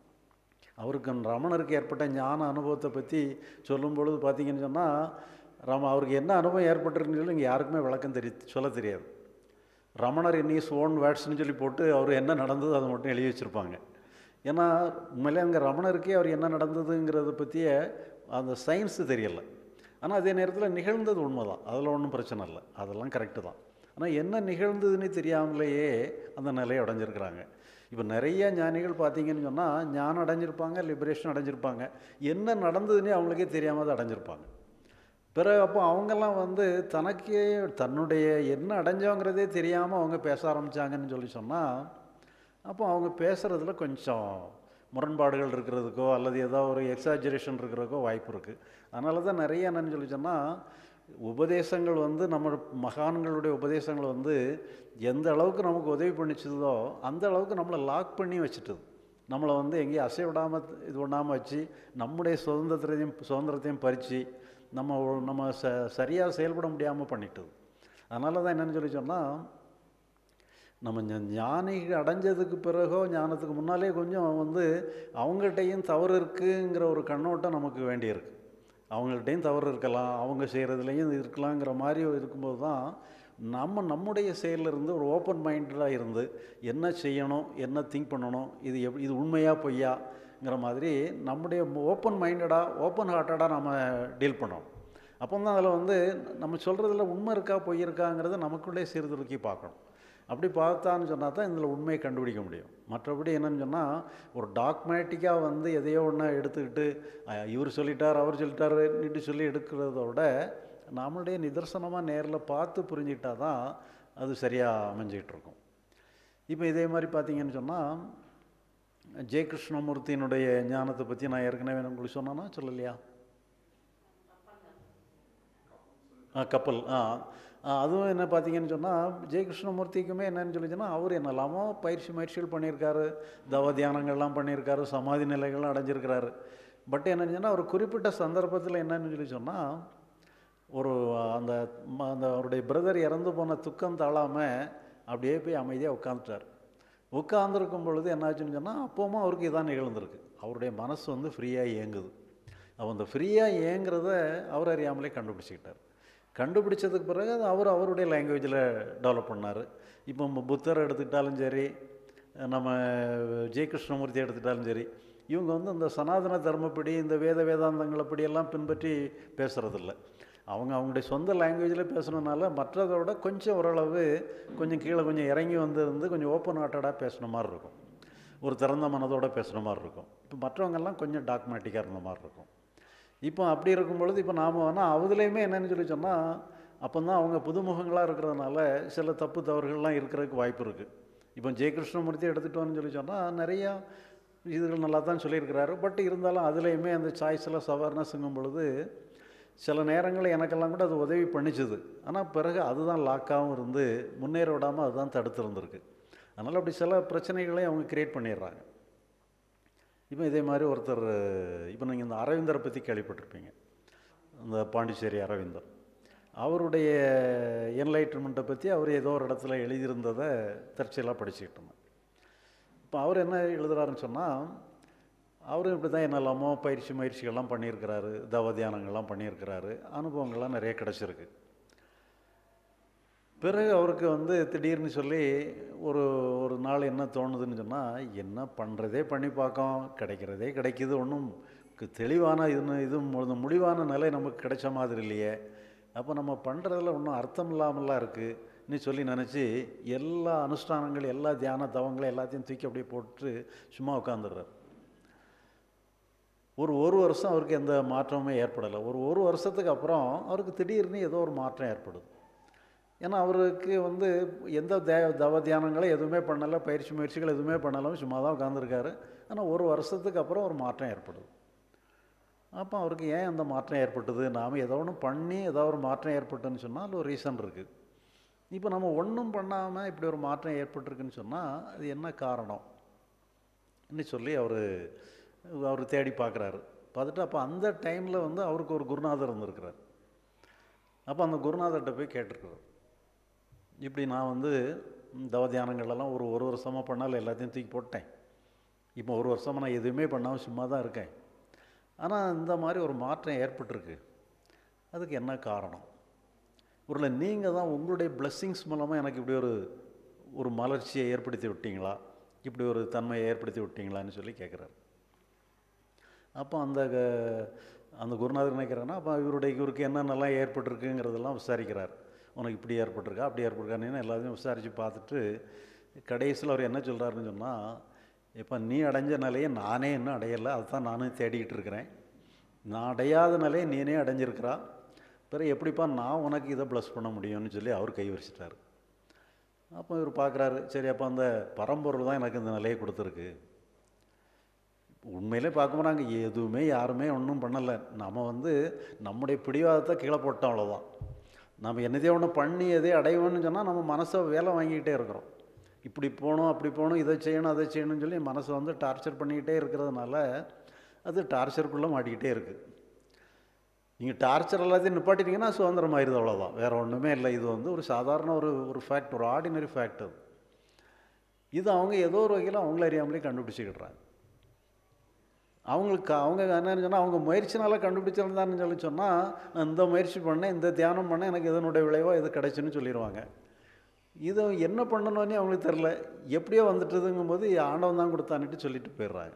அவருக்கு ரமணருக்கு ஏற்பட்ட ஞான அனுபவத்தை பற்றி சொல்லும் பொழுது பார்த்தீங்கன்னு சொன்னால் ரம அவருக்கு என்ன அனுபவம் ஏற்பட்டிருக்குன்னு சொல்லி இங்கே யாருக்குமே விளக்கம் தெரிய சொல்ல தெரியாது ரமணர் இன்னிஸ் ஓன் வேர்ட்ஸ்னு சொல்லி போட்டு அவர் என்ன நடந்தது அதை மட்டும் எழுதி வச்சுருப்பாங்க ஏன்னா உண்மையிலே அங்கே ரமணருக்கே அவர் என்ன நடந்ததுங்கிறத பற்றிய அந்த சயின்ஸு தெரியலை ஆனால் அதே நேரத்தில் நிகழ்ந்தது உண்மை தான் அதில் ஒன்றும் பிரச்சனை இல்லை அதெல்லாம் கரெக்டு தான் ஆனால் என்ன நிகழ்ந்ததுன்னு தெரியாமலேயே அந்த நிலையை அடைஞ்சிருக்கிறாங்க இப்போ நிறைய ஞானிகள் பார்த்தீங்கன்னு சொன்னால் ஞானம் அடைஞ்சிருப்பாங்க லிபரேஷன் அடைஞ்சிருப்பாங்க என்ன நடந்ததுன்னே அவங்களுக்கே தெரியாமல் அதை அடைஞ்சிருப்பாங்க பிறகு அப்போ அவங்கெல்லாம் வந்து தனக்கே தன்னுடைய என்ன அடைஞ்சவங்கிறதே தெரியாமல் அவங்க பேச ஆரம்பித்தாங்கன்னு சொல்லி சொன்னால் அப்போ அவங்க பேசுகிறதுல கொஞ்சம் முரண்பாடுகள் இருக்கிறதுக்கோ அல்லது ஏதோ ஒரு எக்ஸாஜரேஷன் இருக்கிறதுக்கோ வாய்ப்பு இருக்குது அதனால தான் நிறைய என்னன்னு சொல்லி சொன்னால் உபதேசங்கள் வந்து நம்ம மகான்களுடைய உபதேசங்கள் வந்து எந்த அளவுக்கு நமக்கு உதவி பண்ணிச்சதோ அந்த அளவுக்கு நம்மளை லாக் பண்ணி வச்சுட்டது நம்மளை வந்து எங்கேயும் அசை விடாமல் இது பண்ணாமல் வச்சு நம்முடைய சுதந்திரத்தையும் சுதந்திரத்தையும் பறித்து நம்ம ஒரு- நம்ம ச சரியாக செயல்பட முடியாமல் பண்ணிட்டது அதனால தான் என்னன்னு சொல்லி சொன்னால் நம்ம ஞ- ஞானி அடைஞ்சதுக்கு பிறகோ ஞானத்துக்கு முன்னாலே கொஞ்சம் வந்து அவங்கள்ட்டையும் தவறு இருக்குங்கிற ஒரு கண்ணோட்டம் நமக்கு வேண்டியிருக்கு அவங்கள்ட்டையும் தவறு இருக்கலாம் அவங்க செய்கிறதுலையும் இருக்கலாங்கிற மாதிரி இருக்கும்போது தான் நம்ம நம்முடைய செயல்ல இருந்து ஒரு ஓப்பன் மைண்டடாக இருந்து என்ன செய்யணும் என்ன திங்க் பண்ணணும் இது எப் இது உண்மையா பொய்யாங்கிற மாதிரி நம்முடைய ஓப்பன் மைண்டடாக ஓப்பன் ஹார்ட்டடாக நம்ம டீல் பண்ணணும் அப்போ தான் அதில் வந்து நம்ம சொல்கிறதுல உண்மை இருக்கா பொய் இருக்காங்கிறத நமக்குள்ளே சீர்தூக்கி பார்க்கணும் அப்படி பார்த்தான்னு சொன்னால் தான் இதில் உண்மையை கண்டுபிடிக்க முடியும் மற்றபடி என்னன்னு சொன்னால் ஒரு டாக்மேட்டிக்காக வந்து எதையோ ஒன்று எடுத்துக்கிட்டு அஹ், இவர் சொல்லிட்டார் அவர் சொல்லிட்டாருன்னுட்டு சொல்லி எடுக்கிறத விட நம்மளுடைய நிதர்சனமாக நேரில் பார்த்து புரிஞ்சுக்கிட்டா தான் அது சரியாக அமைஞ்சிக்கிட்டு இருக்கும் இப்போ இதே மாதிரி பார்த்தீங்கன்னு சொன்னால் ஜெய கிருஷ்ணமூர்த்தியினுடைய ஞானத்தை பற்றி நான் ஏற்கனவே உங்களுக்கு சொன்னேன்னா சொல்லலையா ஆ கப்பல் ஆ ஆ, அதுவும் என்ன பார்த்தீங்கன்னு சொன்னால் ஜெய கிருஷ்ணமூர்த்திக்குமே என்னன்னு சொல்லிச்சுன்னா அவர் என்னெல்லாமோ பயிற்சி முயற்சிகள் பண்ணியிருக்காரு தவ தியானங்கள்லாம் பண்ணியிருக்காரு சமாதி நிலைகள்லாம் அடைஞ்சிருக்கிறாரு பட் என்னன்னு சொன்னால் ஒரு குறிப்பிட்ட சந்தர்ப்பத்தில் என்னன்னு சொல்லி சொன்னால் ஒரு அந்த ம- அந்த அவருடைய பிரதர் இறந்து போன துக்கம் தாழாமல் அப்படியே போய் அமைதியாக உட்காந்துட்டார் உட்காந்துருக்கும் பொழுது என்னாச்சுன்னு சொன்னால் அப்போவும் அவருக்கு இதான் நிகழ்ந்திருக்கு அவருடைய மனசு வந்து ஃப்ரீயாக இயங்குது அவன் அந்த ஃப்ரீயாக இயங்குறத அவர் அறியாமலே கண்டுபிடிச்சிக்கிட்டார் கண்டுபிடிச்சதுக்கு பிறகு அது அவர் அவருடைய லாங்குவேஜில் டெவலப் பண்ணார் இப்போ நம்ம புத்தர் எடுத்துக்கிட்டாலும் சரி நம்ம ஜெய கிருஷ்ணமூர்த்தி எடுத்துக்கிட்டாலும் சரி இவங்க வந்து இந்த சனாதன தர்மப்படி இந்த வேத வேதாந்தங்களப்படி எல்லாம் பின்பற்றி பேசுகிறதில்ல அவங்க அவங்களுடைய சொந்த லாங்குவேஜில் பேசணுனால மற்றதை விட கொஞ்சம் ஓரளவு கொஞ்சம் கீழே கொஞ்சம் இறங்கி வந்து இருந்து கொஞ்சம் ஓப்பன் ஹார்ட்டடாக பேசுன மாதிரி இருக்கும் ஒரு திறந்த மனதோட பேசுன மாதிரி இருக்கும் இப்போ மற்றவங்கெல்லாம் கொஞ்சம் டாக்மேட்டிக்காக இருந்த மாதிரி இருக்கும் இப்போ அப்படி இருக்கும் பொழுது இப்போ நாம் வேணால் அதுலேயுமே என்னன்னு சொல்லி சொன்னால் அப்போ தான் அவங்க புதுமுகங்களாக இருக்கிறதுனால சில தப்பு தவறுகள்லாம் இருக்கிறதுக்கு வாய்ப்பு இருக்குது இப்போ ஜெய கிருஷ்ணமூர்த்தி எடுத்துட்டோம்னு சொல்லி சொன்னால் நிறையா இதுகள் நல்லா தான் சொல்லியிருக்கிறாரு பட் இருந்தாலும் அதுலேயுமே அந்த சாய்ஸில் சவர்னஸ்ங்கும் பொழுது சில நேரங்களில் எனக்கெல்லாம் கூட அது உதவி பண்ணிச்சுது ஆனால் பிறகு அதுதான் லாக்காகவும் இருந்து முன்னேற விடாமல் அதுதான் தடுத்து இருந்திருக்கு அதனால் அப்படி சில பிரச்சனைகளையும் அவங்க கிரியேட் பண்ணிடுறாங்க இப்போ இதே மாதிரி ஒருத்தர் இப்போ நீங்கள் இந்த அரவிந்தரை பற்றி கேள்விப்பட்டிருப்பீங்க இந்த பாண்டிச்சேரி அரவிந்தர் அவருடைய என்லைட்மெண்ட்டை பற்றி அவர் ஏதோ ஒரு இடத்துல எழுதியிருந்ததை தற்செயலாக படிச்சுக்கிட்டு இருந்தேன் இப்போ அவர் என்ன எழுதுறாருன்னு சொன்னால் அவரும் இப்படி தான் என்னெல்லாமோ பயிற்சி முயற்சிகள்லாம் பண்ணியிருக்கிறாரு தவ தியானங்கள்லாம் பண்ணியிருக்கிறாரு அனுபவங்கள்லாம் நிறைய கிடச்சிருக்கு பிறகு அவருக்கு வந்து திடீர்னு சொல்லி ஒரு ஒரு நாள் என்ன தோணுதுன்னு சொன்னால் என்ன பண்ணுறதே பண்ணி பார்க்கோம் கிடைக்கிறதே கிடைக்குது ஒன்றும் தெளிவான இது இது மு- முடிவான நிலை நமக்கு கிடைச்ச மாதிரி இல்லையே அப்போ நம்ம பண்ணுறதுல ஒன்றும் அர்த்தம் இல்லாமலாம் இருக்குன்னு சொல்லி நினச்சி எல்லா அனுஷ்டானங்கள் எல்லா தியான தவங்களை எல்லாத்தையும் தூக்கி அப்படியே போட்டு சும்மா உட்காந்துடுறாரு ஒரு ஒரு வருஷம் அவருக்கு எந்த மாற்றமுமே ஏற்படலை ஒரு ஒரு வருஷத்துக்கு அப்புறம் அவருக்கு திடீர்னு ஏதோ ஒரு மாற்றம் ஏற்படுது ஏன்னா அவருக்கு வந்து எந்த தே தவ தியானங்களும் எதுவுமே பண்ணலை பயிற்சி முயற்சிகள் எதுவுமே பண்ணலாம் சும்மா தான் உட்காந்துருக்காரு ஆனால் ஒரு வருஷத்துக்கு அப்புறம் ஒரு மாற்றம் ஏற்படுது அப்போ அவருக்கு ஏன் அந்த மாற்றம் ஏற்பட்டது நாம் ஏதோ ஒன்று பண்ணி ஏதோ ஒரு மாற்றம் ஏற்பட்டுன்னு சொன்னால் ஒரு ரீசன் இருக்குது இப்போ நம்ம ஒன்றும் பண்ணாமல் இப்படி ஒரு மாற்றம் ஏற்பட்டிருக்குன்னு சொன்னால் அது என்ன காரணம் ன்னு சொல்லி அவர் அவர் தேடி பார்க்குறாரு பார்த்துட்டு அப்போ அந்த டைமில் வந்து அவருக்கு ஒரு குருநாதர் இருந்திருக்கிறார் அப்போ அந்த குருநாதர்கிட்ட போய் கேட்டிருக்கிறார் இப்படி நான் வந்து தவ தியானங்கள்லாம் ஒரு ஒரு வருஷமாக பண்ணால் எல்லாத்தையும் தூக்கி போட்டேன் இப்போ ஒரு வருஷமாக நான் எதுவுமே பண்ணாமல் சும்மா தான் இருக்கேன் ஆனால் இந்த மாதிரி ஒரு மாற்றம் ஏற்பட்டிருக்கு அதுக்கு என்ன காரணம் ஒருவேளை நீங்கள் தான் உங்களுடைய blessings மூலமாக எனக்கு இப்படி ஒரு ஒரு மலர்ச்சியை ஏற்படுத்தி விட்டீங்களா இப்படி ஒரு தன்மையை ஏற்படுத்தி விட்டீங்களான்னு சொல்லி கேட்குறாரு அப்போ அந்த க- அந்த குருநாதர் நினைக்கிறாருன்னா அப்போ இவருடைய இவருக்கு என்னென்னலாம் ஏற்பட்டிருக்குங்கிறதெல்லாம் விசாரிக்கிறார் உனக்கு இப்படி ஏற்பட்டிருக்கா அப்படி ஏற்பட்டிருக்கான்னு எல்லாத்தையும் விசாரித்து பார்த்துட்டு கடைசியில் அவர் என்ன சொல்கிறாருன்னு சொன்னால் இப்போ நீ அடைஞ்ச நிலையை நானே இன்னும் அடையலை அதுதான் நானும் தேடிக்கிட்டு இருக்கிறேன் நான் அடையாத நிலையை நீனே அடைஞ்சிருக்கிறா பிறகு எப்படிப்பா நான் உனக்கு இதை ப்ளஸ் பண்ண முடியும்னு சொல்லி அவர் கை வரிச்சிட்டாரு அப்போ இவர் பார்க்குறாரு சரி அப்போ அந்த பரம்பொருள் தான் எனக்கு இந்த நிலையை கொடுத்துருக்கு உண்மையிலே பார்க்க போனாங்க எதுவுமே யாருமே ஒன்றும் பண்ணலை நம்ம வந்து நம்முடைய பிடிவாதத்தை கீழே போட்டோம் அவ்வளோதான் நம்ம என்னதையோ ஒன்று பண்ணி எதே அடைவோம்னு சொன்னால் நம்ம மனசை வேலை வாங்கிக்கிட்டே இருக்கிறோம் இப்படி போகணும் அப்படி போகணும் இதை செய்யணும் அதை செய்யணும்னு சொல்லி மனசை வந்து டார்ச்சர் பண்ணிக்கிட்டே இருக்கிறதுனால அது டார்ச்சருக்குள்ளே மாட்டிக்கிட்டே இருக்குது நீங்கள் டார்ச்சர் எல்லாத்தையும் நிப்பாட்டிட்டீங்கன்னா சுதந்திரம் ஆயிடுது அவ்வளோதான் வேறு ஒன்றுமே இல்லை இது வந்து ஒரு சாதாரண ஒரு ஒரு ஃபேக்ட் ஒரு ஆர்டினரி ஃபேக்ட் அது இது அவங்க ஏதோ ஒரு வகையில் அவங்கள அறியாமலே கண்டுபிடிச்சிக்கிடுறாங்க அவங்களுக்கு அவங்க என்னன்னு சொன்னால் அவங்க முயற்சினால கண்டுபிடிச்சிருந்தான்னு சொல்லி சொன்னால் நான் இந்த முயற்சி பண்ணேன் இந்த தியானம் பண்ணேன் எனக்கு இதனுடைய விளைவோ இது கிடைச்சுன்னு சொல்லிடுவாங்க இதை என்ன பண்ணணும்னே அவங்களுக்கு தெரில எப்படியோ வந்துட்டுதுங்கும்போது ஆண்டவன் தான் கொடுத்தான்ட்டு சொல்லிட்டு போயிடுறாங்க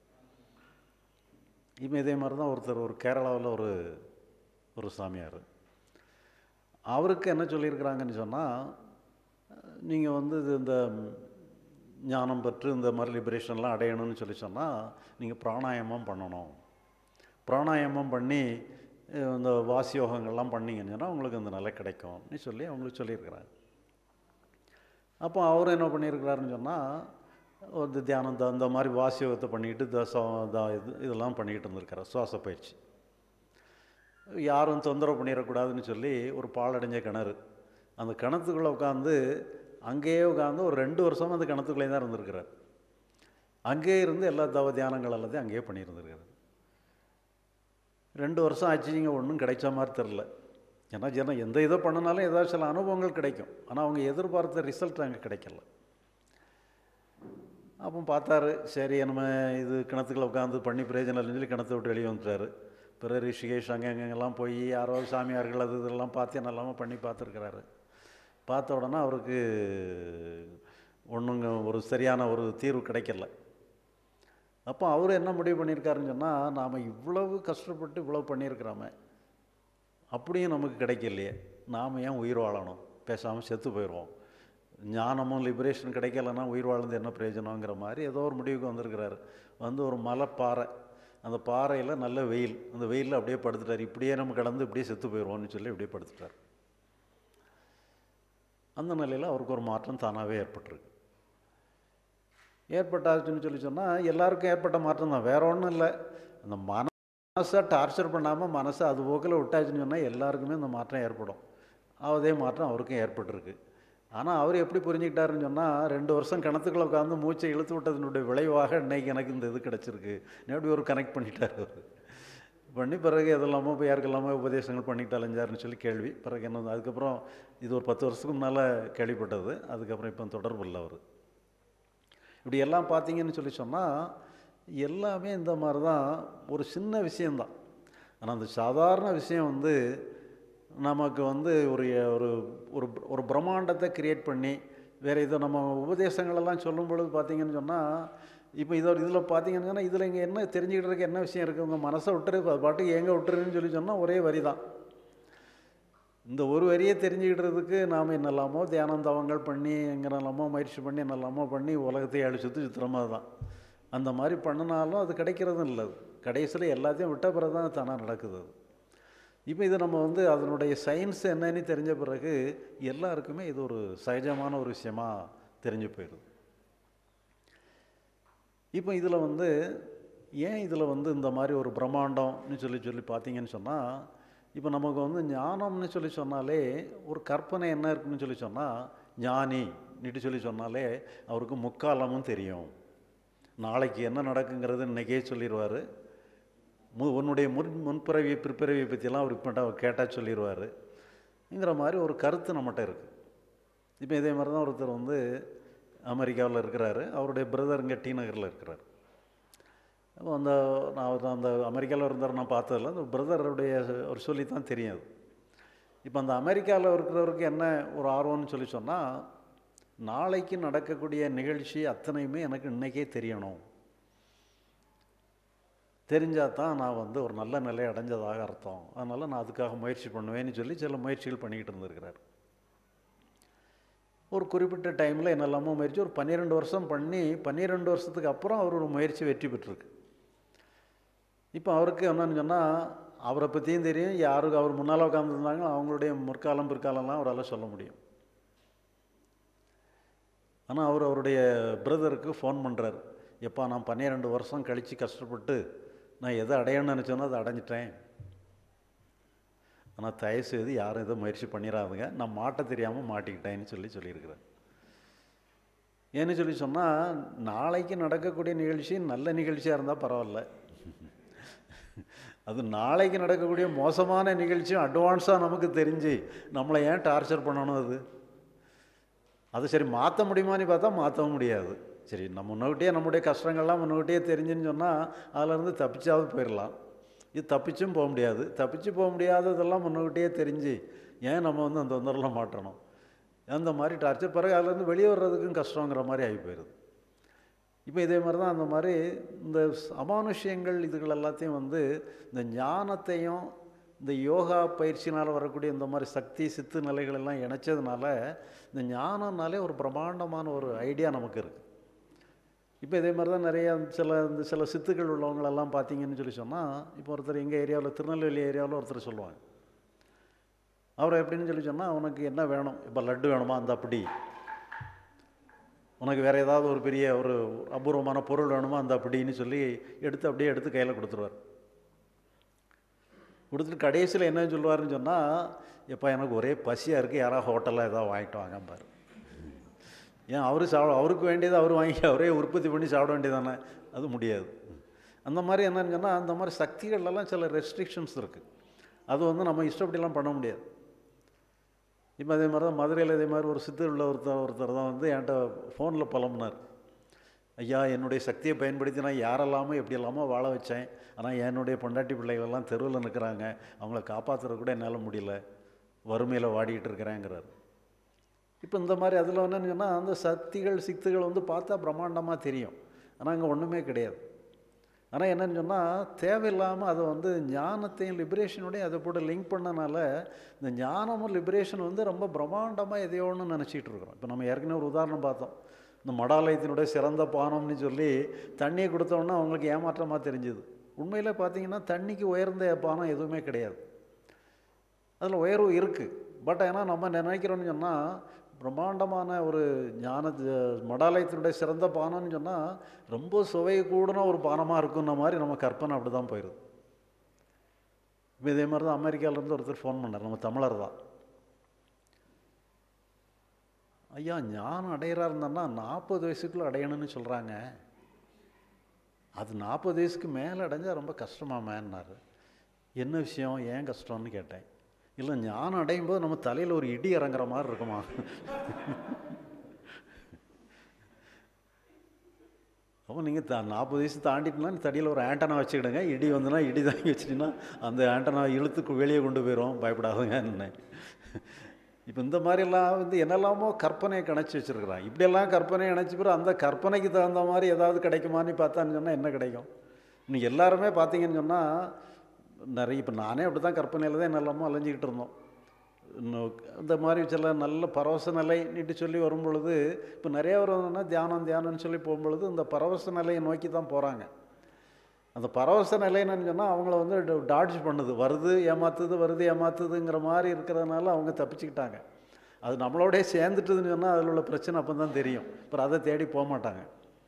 இப்போ இதே மாதிரி தான் ஒருத்தர் ஒரு கேரளாவில் ஒரு ஒரு சாமியார் அவருக்கு என்ன சொல்லியிருக்கிறாங்கன்னு சொன்னால் நீங்கள் வந்து இது இந்த ஞானம் பெற்று இந்த மாதிரி லிபரேஷன்லாம் அடையணும்னு சொல்லி சொன்னால் நீங்கள் பிராணாயாமம் பண்ணணும் பிராணாயாமம் பண்ணி அஹ், இந்த வாசியோகங்கள்லாம் பண்ணீங்கன்னு சொன்னால் உங்களுக்கு இந்த நிலை கிடைக்கும்னு சொல்லி அவங்களுக்கு சொல்லியிருக்கிறாங்க அப்போ அவர் என்ன பண்ணியிருக்கிறாருன்னு சொன்னால் ஒரு தியானம் இந்த இந்த மாதிரி வாசியோகத்தை பண்ணிக்கிட்டு தசம் த- இது இதெல்லாம் பண்ணிக்கிட்டு இருந்திருக்காரு சுவாச பயிற்சி யாரும் தொந்தரவு பண்ணிடக்கூடாதுன்னு சொல்லி ஒரு பாழடைஞ்ச கிணறு அந்த கிணத்துக்குள்ளே உட்காந்து அங்கேயே உட்காந்து ஒரு ரெண்டு வருஷம் அந்த கிணத்துக்குள்ளே தான் இருந்திருக்கிறார் அங்கேயே இருந்து எல்லா தவ தியானங்கள் எல்லாத்தையும் அங்கேயே பண்ணியிருந்திருக்காரு ரெண்டு வருஷம் ஆச்சுங்க ஒன்றும் கிடைச்ச மாதிரி தெரில ஏன்னா ஜனம் எந்த இதை பண்ணினாலும் ஏதாவது சில அனுபவங்கள் கிடைக்கும் ஆனால் அவங்க எதிர்பார்த்த ரிசல்ட் அங்கே கிடைக்கல அப்போ பார்த்தாரு சரி நம்ம இது கிணத்துக்குள்ள உட்காந்து பண்ணி பிரயோஜனம் இல்லைன்னு சொல்லி கிணத்தை விட்டு வெளியே வந்துட்டாரு பிறகு ரிஷிகேஷ் அங்கே அங்கெங்கெல்லாம் போய் யாரோ சாமியார்கள் அது இதெல்லாம் பார்த்து என்னெல்லாமோ பண்ணி பார்த்துருக்கிறாரு பார்த்த உடனே அவருக்கு ஒன்றுங்க ஒரு சரியான ஒரு தீர்வு கிடைக்கல அப்போ அவர் என்ன முடிவு பண்ணியிருக்காருன்னு சொன்னால் நாம் இவ்வளவு கஷ்டப்பட்டு இவ்வளவு பண்ணியிருக்கிறோமே அப்படியும் நமக்கு கிடைக்கலையே நாம் ஏன் உயிர் வாழணும் பேசாமல் செத்து போயிடுவோம் ஞானமும் லிபரேஷன் கிடைக்கலன்னா உயிர் வாழ்ந்து என்ன பிரயோஜனங்கிற மாதிரி ஏதோ ஒரு முடிவுக்கு வந்திருக்கிறாரு வந்து ஒரு மலைப்பாறை அந்த பாறையில் நல்ல வெயில் அந்த வெயிலில் அப்படியே படுத்துட்டார் இப்படியே நம்ம கடந்து இப்படியே செத்து போயிடுவோம்னு சொல்லி இப்படியே படுத்துட்டார் அந்த நிலையில் அவருக்கு ஒரு மாற்றம் தானாகவே ஏற்பட்டிருக்கு ஏற்பட்டாச்சுன்னு சொல்லி சொன்னால் எல்லாருக்கும் ஏற்பட்ட மாற்றம் தான் வேற ஒன்றும் இல்லை அந்த மனசை டார்ச்சர் பண்ணாமல் மனசை அது போக்கில் விட்டாச்சுன்னு சொன்னால் எல்லாருக்குமே இந்த மாற்றம் ஏற்படும் அதே மாற்றம் அவருக்கும் ஏற்பட்டிருக்கு ஆனால் அவர் எப்படி புரிஞ்சுக்கிட்டாருன்னு சொன்னால் ரெண்டு வருஷம் கிணத்துக்குள்ள உட்காந்து மூச்சை இழுத்து விட்டதனுடைய விளைவாக இன்னைக்கு எனக்கு இந்த இது கிடச்சிருக்கு எப்படி ஒரு கனெக்ட் பண்ணிட்டார் அவர் பண்ணி பிறகு எதெல்லாமோ இப்போ யாருக்கெல்லாமோ உபதேசங்கள் பண்ணிட்டு அலைஞ்சாருன்னு சொல்லி கேள்வி பிறகு என்ன அதுக்கப்புறம் இது ஒரு பத்து வருஷத்துக்கு முன்னால் கேள்விப்பட்டது அதுக்கப்புறம் இப்போ தொடர்பு இல்லை அவர் இப்படி எல்லாம் பார்த்தீங்கன்னு சொல்லி சொன்னால் எல்லாமே இந்த மாதிரி தான் ஒரு சின்ன விஷயந்தான் ஆனால் அந்த சாதாரண விஷயம் வந்து நமக்கு வந்து ஒரு ஒரு ஒரு ஒரு பிரம்மாண்டத்தை கிரியேட் பண்ணி வேறு இதை நம்ம உபதேசங்களெல்லாம் சொல்லும் பொழுது பார்த்தீங்கன்னு சொன்னால் இப்போ இதோ இதில் பார்த்தீங்கன்னு சொன்னால் இதில் இங்கே என்ன தெரிஞ்சுக்கிட்டு என்ன விஷயம் இருக்குது உங்கள் மனசை விட்டுரு அது பாட்டுக்கு எங்கே விட்டுருன்னு சொல்லி சொன்னால் ஒரே வரி தான் இந்த ஒரு வரியை தெரிஞ்சுக்கிட்டதுக்கு நாம் என்னெல்லாமோ தியானம் தவங்கள் பண்ணி எங்கெல்லாமோ முயற்சி பண்ணி என்னெல்லாமோ பண்ணி உலகத்தை அழிச்சுட்டு சுத்திரமாக தான் அந்த மாதிரி பண்ணினாலும் அது கிடைக்கிறதும் இல்லை அது கடைசியில் எல்லாத்தையும் விட்ட பிறகு தான் தானாக நடக்குது அது இப்போ இது நம்ம வந்து அதனுடைய சயின்ஸ் என்னன்னு தெரிஞ்ச பிறகு எல்லாருக்குமே இது ஒரு சகஜமான ஒரு விஷயமா தெரிஞ்சு போயிடுது இப்போ இதில் வந்து ஏன் இதில் வந்து இந்த மாதிரி ஒரு பிரம்மாண்டம்னு சொல்லி சொல்லி பார்த்தீங்கன்னு சொன்னால் இப்போ நமக்கு வந்து ஞானம்னு சொல்லி சொன்னாலே ஒரு கற்பனை என்ன இருக்குன்னு சொல்லி சொன்னால் ஞானி நீட்டு சொல்லி சொன்னாலே அவருக்கு முக்காலமும் தெரியும் நாளைக்கு என்ன நடக்குங்கிறது இன்றைக்கே சொல்லிடுவார் மு உன்னுடைய முன் முன்பிறவி பிற்பிறவியை பற்றியெல்லாம் அவர் இப்போ கேட்டால் சொல்லிடுவாருங்கிற மாதிரி ஒரு கருத்து நம்மகிட்ட இருக்குது இப்போ இதே மாதிரி தான் ஒருத்தர் வந்து அமெரிக்காவில் இருக்கிறாரு அவருடைய பிரதர் இங்கே டி நகரில் இருக்கிறார் அப்போ அந்த நான் அவர் அந்த அமெரிக்காவில் இருந்தார் நான் பார்த்ததில்ல அந்த பிரதருடைய ஒரு சொல்லி தான் தெரியும் அது இப்போ அந்த அமெரிக்காவில் இருக்கிறவருக்கு என்ன ஒரு ஆர்வம்னு சொல்லி சொன்னால் நாளைக்கு நடக்கக்கூடிய நிகழ்ச்சி அத்தனையுமே எனக்கு இன்றைக்கே தெரியணும் தெரிஞ்சால் தான் நான் வந்து ஒரு நல்ல நிலை அடைஞ்சதாக அர்த்தம் அதனால் நான் அதுக்காக முயற்சி பண்ணுவேன்னு சொல்லி சில முயற்சிகள் பண்ணிக்கிட்டு இருந்திருக்கிறார் ஒரு குறிப்பிட்ட டைமில் என்னெல்லாமோ முயற்சி ஒரு பன்னிரெண்டு வருஷம் பண்ணி பன்னிரெண்டு வருஷத்துக்கு அப்புறம் அவர் ஒரு முயற்சி வெற்றி பெற்றிருக்கு இப்போ அவருக்கு என்னன்னு சொன்னால் அவரை பற்றியும் தெரியும் யாருக்கு அவர் முன்னால் உட்காந்துருந்தாங்க அவங்களுடைய முற்காலம் பிற்காலம்லாம் அவரால் சொல்ல முடியும் ஆனால் அவர் அவருடைய பிரதருக்கு ஃபோன் பண்ணுறாரு எப்பா நான் பன்னிரெண்டு வருஷம் கழித்து கஷ்டப்பட்டு நான் எதை அடையணும்னு நினச்சோனோ அதை அடைஞ்சிட்டேன் ஆனால் தயவுசெய்து யாரும் எதுவும் முயற்சி பண்ணிடாதுங்க நான் மாட்ட தெரியாமல் மாட்டிக்கிட்டேன்னு சொல்லி சொல்லியிருக்கிறேன் ஏன்னு சொல்லி சொன்னால் நாளைக்கு நடக்கக்கூடிய நிகழ்ச்சி நல்ல நிகழ்ச்சியாக இருந்தால் பரவாயில்ல அது நாளைக்கு நடக்கக்கூடிய மோசமான நிகழ்ச்சியும் அட்வான்ஸாக நமக்கு தெரிஞ்சு நம்மளை ஏன் டார்ச்சர் பண்ணணும் அது அது சரி மாற்ற முடியுமான்னு பார்த்தா மாற்றவும் முடியாது சரி நம்ம முன்னோட்டியே நம்முடைய கஷ்டங்கள்லாம் முன்னோட்டியே தெரிஞ்சுன்னு சொன்னால் அதிலேருந்து தப்பிச்சாவது போயிடலாம் இது தப்பிச்சும் போக முடியாது தப்பிச்சு போக முடியாததெல்லாம் முன்னோட்டியே தெரிஞ்சு ஏன் நம்ம வந்து அந்த தொந்தரலாம் மாட்டணும் அந்த மாதிரி டார்ச்சர் பிறகு அதுலேருந்து வெளியே வர்றதுக்கும் கஷ்டங்கிற மாதிரி ஆகி போயிடுது இப்போ இதே மாதிரி தான் அந்த மாதிரி இந்த அமானுஷ்யங்கள் இதுகள் எல்லாத்தையும் வந்து இந்த ஞானத்தையும் இந்த யோகா பயிற்சினால் வரக்கூடிய இந்த மாதிரி சக்தி சித்து நிலைகள் எல்லாம் இணைச்சதுனால இந்த ஞானம்னாலே ஒரு பிரம்மாண்டமான ஒரு ஐடியா நமக்கு இருக்குது இப்போ இதே மாதிரி தான் நிறைய சில இந்த சில சித்துக்கள் உள்ளவங்களெல்லாம் பார்த்தீங்கன்னு சொல்லி சொன்னால் இப்போ ஒருத்தர் எங்கள் ஏரியாவில் திருநெல்வேலி ஏரியாவில் ஒருத்தர் சொல்லுவாங்க அவர் எப்படின்னு சொல்லி சொன்னால் உனக்கு என்ன வேணும் இப்போ லட்டு வேணுமா அந்த அப்படி உனக்கு வேறு ஏதாவது ஒரு பெரிய ஒரு அபூர்வமான பொருள் வேணுமா அந்த அப்படின்னு சொல்லி எடுத்து அப்படியே எடுத்து கையில் கொடுத்துருவார் கொடுத்துட்டு கடைசியில் என்ன சொல்லுவாருன்னு சொன்னால் எப்போ எனக்கு ஒரே பசியாக இருக்குது யாராவது ஹோட்டலில் ஏதாவது வாங்கிட்டு வாங்கம்பார் ஏன் அவரு சாப்பிட அவருக்கு வேண்டியது அவர் வாங்கி அவரே உற்பத்தி பண்ணி சாப்பிட வேண்டியதானே அது முடியாது அந்த மாதிரி என்னன்னு சொன்னால் அந்த மாதிரி சக்திகள்லாம் சில ரெஸ்ட்ரிக்ஷன்ஸ் இருக்குது அது வந்து நம்ம இஷ்டப்படிலாம் பண்ண முடியாது இப்போ அதே மாதிரி தான் மதுரையில் இதே மாதிரி ஒரு சித்தர் உள்ள ஒருத்தர் ஒருத்தர் தான் வந்து என்கிட்ட ஃபோனில் புலம்புனார் ஐயா என்னுடைய சக்தியை பயன்படுத்தி நான் யாரெல்லாமோ எப்படி எல்லாமோ வாழ வச்சேன் ஆனால் என்னுடைய பொண்டாட்டி பிள்ளைகளெல்லாம் தெருவில் நிற்கிறாங்க அவங்கள காப்பாற்றுறது கூட என்னால் முடியல வறுமையில் வாடிக்கிட்டு இருக்கிறேங்கிறார் இப்போ இந்த மாதிரி அதில் என்னன்னு சொன்னால் அந்த சக்திகள் சித்துகள் வந்து பார்த்தா பிரம்மாண்டமாக தெரியும் ஆனால் அங்கே ஒன்றுமே கிடையாது ஆனால் என்னன்னு சொன்னால் தேவையில்லாமல் அதை வந்து ஞானத்தையும் லிபரேஷனோடையும் அதை போட்டு லிங்க் பண்ணனால இந்த ஞானமும் லிபரேஷன் வந்து ரொம்ப பிரம்மாண்டமாக எதையோ ஒன்று நினச்சிட்டு இருக்கிறோம் இப்போ நம்ம ஏற்கனவே ஒரு உதாரணம் பார்த்தோம் இந்த மடாலயத்தினுடைய சிறந்த பானம்னு சொல்லி தண்ணியை கொடுத்தோன்னா அவங்களுக்கு ஏமாற்றமாக தெரிஞ்சுது உண்மையில் பார்த்தீங்கன்னா தண்ணிக்கு உயர்ந்த பானம் எதுவுமே கிடையாது அதில் உயர்வு இருக்குது பட் ஆனால் நம்ம நினைக்கிறோன்னு சொன்னால் பிரம்மாண்டமான ஒரு ஞான மடாலயத்தினுடைய சிறந்த பானம்னு சொன்னால் ரொம்ப சுவை கூடன ஒரு பானமாக இருக்குன்ற மாதிரி நம்ம கற்பனை அப்படி தான் போயிடுது இப்போ இதே மாதிரி தான் அமெரிக்காவிலேருந்து ஒருத்தர் ஃபோன் பண்ணார் நம்ம தமிழர் தான் ஐயா ஞானம் அடையிறா இருந்தோன்னா நாற்பது வயசுக்குள்ளே அடையணும்னு சொல்கிறாங்க அது நாற்பது வயசுக்கு மேலே அடைஞ்சால் ரொம்ப கஷ்டமாமேன்னாரு என்ன விஷயம் ஏன் கஷ்டம்னு கேட்டேன் இல்லை ஞானம் அடையும் போது நம்ம தலையில் ஒரு இடி இறங்குற மாதிரி இருக்குமா அப்போ நீங்கள் த நாற்பது வயசு தாண்டிட்டுனா தடியில் ஒரு ஆண்டனா வச்சுக்கிடுங்க இடி வந்துன்னா இடி தாங்கி வச்சிட்டிங்கன்னா அந்த ஆண்டனா இழுத்துக்கு வெளியே கொண்டு போயிடும் பயப்படாதுங்க இப்போ இந்த மாதிரிலாம் வந்து என்னெல்லாமோ கற்பனையை கணச்சி வச்சுருக்குறான் இப்படியெல்லாம் கற்பனையை இணைச்சி பிறகு அந்த கற்பனைக்கு தகுந்த மாதிரி ஏதாவது கிடைக்குமான்னு பார்த்தான்னு சொன்னால் என்ன கிடைக்கும் இன்னைக்கு எல்லாருமே பார்த்தீங்கன்னு சொன்னால் நிறைய இப்போ நானே அப்படி தான் கற்பனையில் தான் என்னெல்லாமோ அலைஞ்சிக்கிட்டு இருந்தோம் இன்னும் இந்த மாதிரி சில நல்ல பரவச நிலை நீட்டு சொல்லி வரும் பொழுது இப்போ நிறைய பேர் வந்தோன்னா தியானம் தியானம்னு சொல்லி போகும்பொழுது இந்த பரவச நிலையை நோக்கி தான் போகிறாங்க அந்த பரவச நிலைன்னு சொன்னால் அவங்கள வந்து டாட்ஜ் பண்ணுது வருது ஏமாத்துது வருது ஏமாத்துதுங்கிற மாதிரி இருக்கிறதுனால அவங்க தப்பிச்சுக்கிட்டாங்க அது நம்மளோடய சேர்ந்துட்டுதுன்னு சொன்னால் அதில் உள்ள பிரச்சனை அப்போ தான் தெரியும் அப்புறம் அதை தேடி போக மாட்டாங்க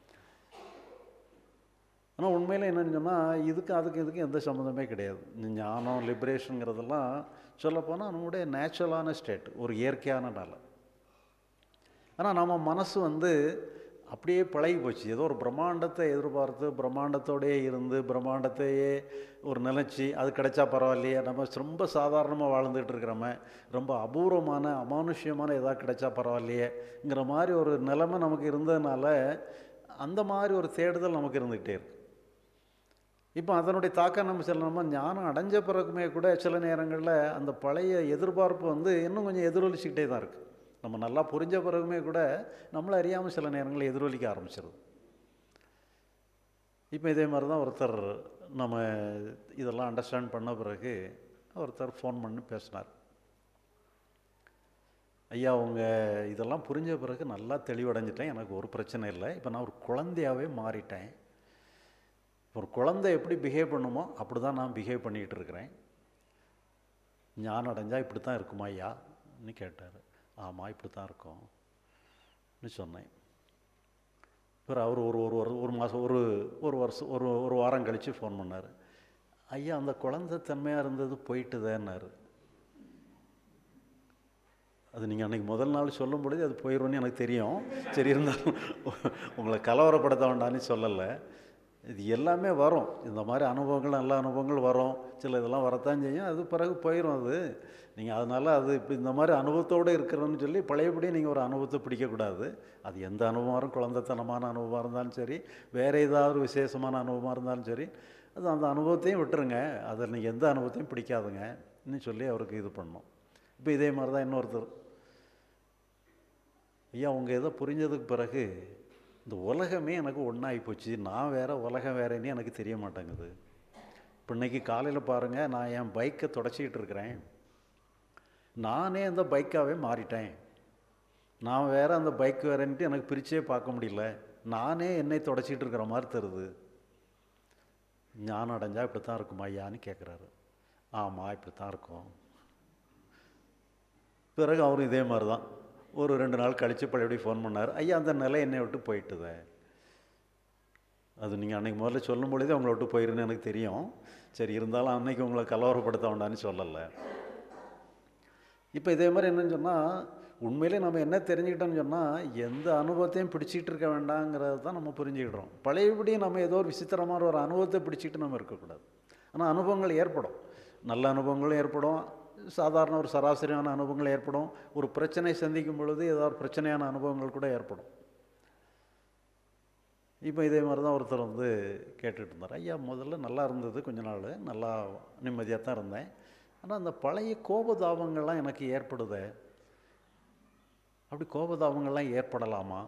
ஆனால் உண்மையில் என்னென்னு சொன்னால் இதுக்கு அதுக்கு இதுக்கு எந்த சம்மந்தமே கிடையாது இந்த ஞானம் லிபரேஷனுங்கிறதெல்லாம் சொல்லப்போனால் நம்முடைய நேச்சுரலான ஸ்டேட் ஒரு இயற்கையான நிலை ஆனால் நம்ம மனசு வந்து அப்படியே பழகி போச்சு ஏதோ ஒரு பிரம்மாண்டத்தை எதிர்பார்த்து பிரம்மாண்டத்தோடையே இருந்து பிரம்மாண்டத்தையே ஒரு நிலச்சி அது கிடைச்சா பரவாயில்லையே நம்ம ரொம்ப சாதாரணமாக வாழ்ந்துட்டு இருக்கிறோமே ரொம்ப அபூர்வமான அமானுஷ்யமான எதாவது கிடைச்சா பரவாயில்லையேங்கிற மாதிரி ஒரு நிலைமை நமக்கு இருந்ததுனால அந்த மாதிரி ஒரு தேடுதல் நமக்கு இருந்துக்கிட்டே இருக்கு இப்போ அதனுடைய தாக்கம் நம்ம சில நம்ம ஞானம் அடைஞ்ச பிறகுமே கூட சில நேரங்களில் அந்த பழைய எதிர்பார்ப்பு வந்து இன்னும் கொஞ்சம் எதிரொலிச்சிக்கிட்டே தான் இருக்குது நம்ம நல்லா புரிஞ்ச பிறகுமே கூட நம்மளை அறியாமல் சில நேரங்களில் எதிரொலிக்க ஆரம்பிச்சிருது இப்போ இதே மாதிரி தான் ஒருத்தர் நம்ம இதெல்லாம் அண்டர்ஸ்டாண்ட் பண்ண பிறகு ஒருத்தர் ஃபோன் பண்ணி பேசினார் ஐயா அவங்க இதெல்லாம் புரிஞ்ச பிறகு நல்லா தெளிவடைஞ்சிட்டேன் எனக்கு ஒரு பிரச்சனை இல்லை இப்போ நான் ஒரு குழந்தையாகவே மாறிட்டேன் ஒரு குழந்தை எப்படி பிஹேவ் பண்ணுமோ அப்படி தான் நான் பிஹேவ் பண்ணிகிட்டு இருக்கிறேன் ஞானம் அடைஞ்சால் இப்படி தான் இருக்குமா ஐயான்னு கேட்டார் ஆமாம் இப்படி தான் இருக்கும்னு சொன்னேன் பிறகு அவர் ஒரு ஒரு ஒரு ஒரு மாதம் ஒரு ஒரு வருஷம் ஒரு ஒரு வாரம் கழித்து ஃபோன் பண்ணார் ஐயா அந்த குழந்தை தன்மையாக இருந்தது போயிட்டுதேன்னாரு அது நீங்கள் அன்றைக்கி முதல் நாள் சொல்லும் பொழுது அது போயிடும்னு எனக்கு தெரியும் சரி இருந்தாலும் உங்களை கலவரப்படுத்த வேண்டாம்னு சொல்லலை இது எல்லாமே வரும் இந்த மாதிரி அனுபவங்கள் நல்ல அனுபவங்கள் வரும் சில இதெல்லாம் வரத்தான் செய்யும் அது பிறகு போயிடும் அது நீங்கள் அதனால் அது இப்போ இந்த மாதிரி அனுபவத்தோடு இருக்கிறோன்னு சொல்லி பழையபடி நீங்கள் ஒரு அனுபவத்தை பிடிக்கக்கூடாது அது எந்த அனுபவம் வரும் குழந்தைத்தனமான அனுபவமாக இருந்தாலும் சரி வேறு ஏதாவது விசேஷமான அனுபவமாக இருந்தாலும் சரி அது அந்த அனுபவத்தையும் விட்டுருங்க அதில் நீங்கள் எந்த அனுபவத்தையும் பிடிக்காதுங்க இன்னும் சொல்லி அவருக்கு இது பண்ணோம் இப்போ இதே மாதிரி தான் இன்னொருத்தர் ஐயா உங்கள் எதை புரிஞ்சதுக்கு பிறகு இந்த உலகமே எனக்கு ஒன்றாகி போச்சு நான் வேற உலகம் வேறேன்னு எனக்கு தெரிய மாட்டேங்குது இப்போ இன்னைக்கு காலையில் பாருங்கள் நான் என் பைக்கை தொடச்சிக்கிட்டு இருக்கிறேன் நானே அந்த பைக்காகவே மாறிட்டேன் நான் வேற அந்த பைக் வேறேன்ட்டு எனக்கு பிரிச்சே பார்க்க முடியல நானே என்னை தொடச்சிக்கிட்டு இருக்கிற மாதிரி தருது ஞானம் அடைஞ்சா இப்படி தான் இருக்குமா ஐயான்னு கேட்குறாரு ஆமாம் இப்படி தான் இருக்கும் பிறகு அவரும் இதே மாதிரி தான் ஒரு ரெண்டு நாள் கழித்து பழையபடி ஃபோன் பண்ணார் ஐயா அந்த நிலை என்னை விட்டு போயிட்டுதே அது நீங்கள் அன்றைக்கி முதல்ல சொல்லும் பொழுதே உங்களை விட்டு போயிருன்னு எனக்கு தெரியும் சரி இருந்தாலும் அன்னைக்கு உங்களை கலவரப்படுத்த வேண்டாம்னு சொல்லலை இப்போ இதே மாதிரி என்னன்னு சொன்னால் உண்மையிலே நம்ம என்ன தெரிஞ்சுக்கிட்டோம்னு சொன்னால் எந்த அனுபவத்தையும் பிடிச்சிட்டு இருக்க வேண்டாங்கிறது தான் நம்ம புரிஞ்சுக்கிடுறோம் பழையபடி நம்ம ஏதோ ஒரு விசித்திரமான ஒரு அனுபவத்தை பிடிச்சிட்டு நம்ம இருக்கக்கூடாது ஆனால் அனுபவங்கள் ஏற்படும் நல்ல அனுபவங்களும் ஏற்படும் சாதாரண ஒரு சராசரியான அனுபவங்கள் ஏற்படும் ஒரு பிரச்சனை சந்திக்கும் பொழுது ஏதாவது ஒரு பிரச்சனையான அனுபவங்கள் கூட ஏற்படும் இப்போ இதே மாதிரி தான் ஒருத்தர் வந்து கேட்டுட்டு இருந்தார் ஐயா முதல்ல நல்லா இருந்தது கொஞ்ச நாள் நல்லா நிம்மதியாக தான் இருந்தேன் ஆனால் அந்த பழைய கோபதாபங்கள்லாம் எனக்கு ஏற்படுதே அப்படி கோபதாபங்கள்லாம் ஏற்படலாமா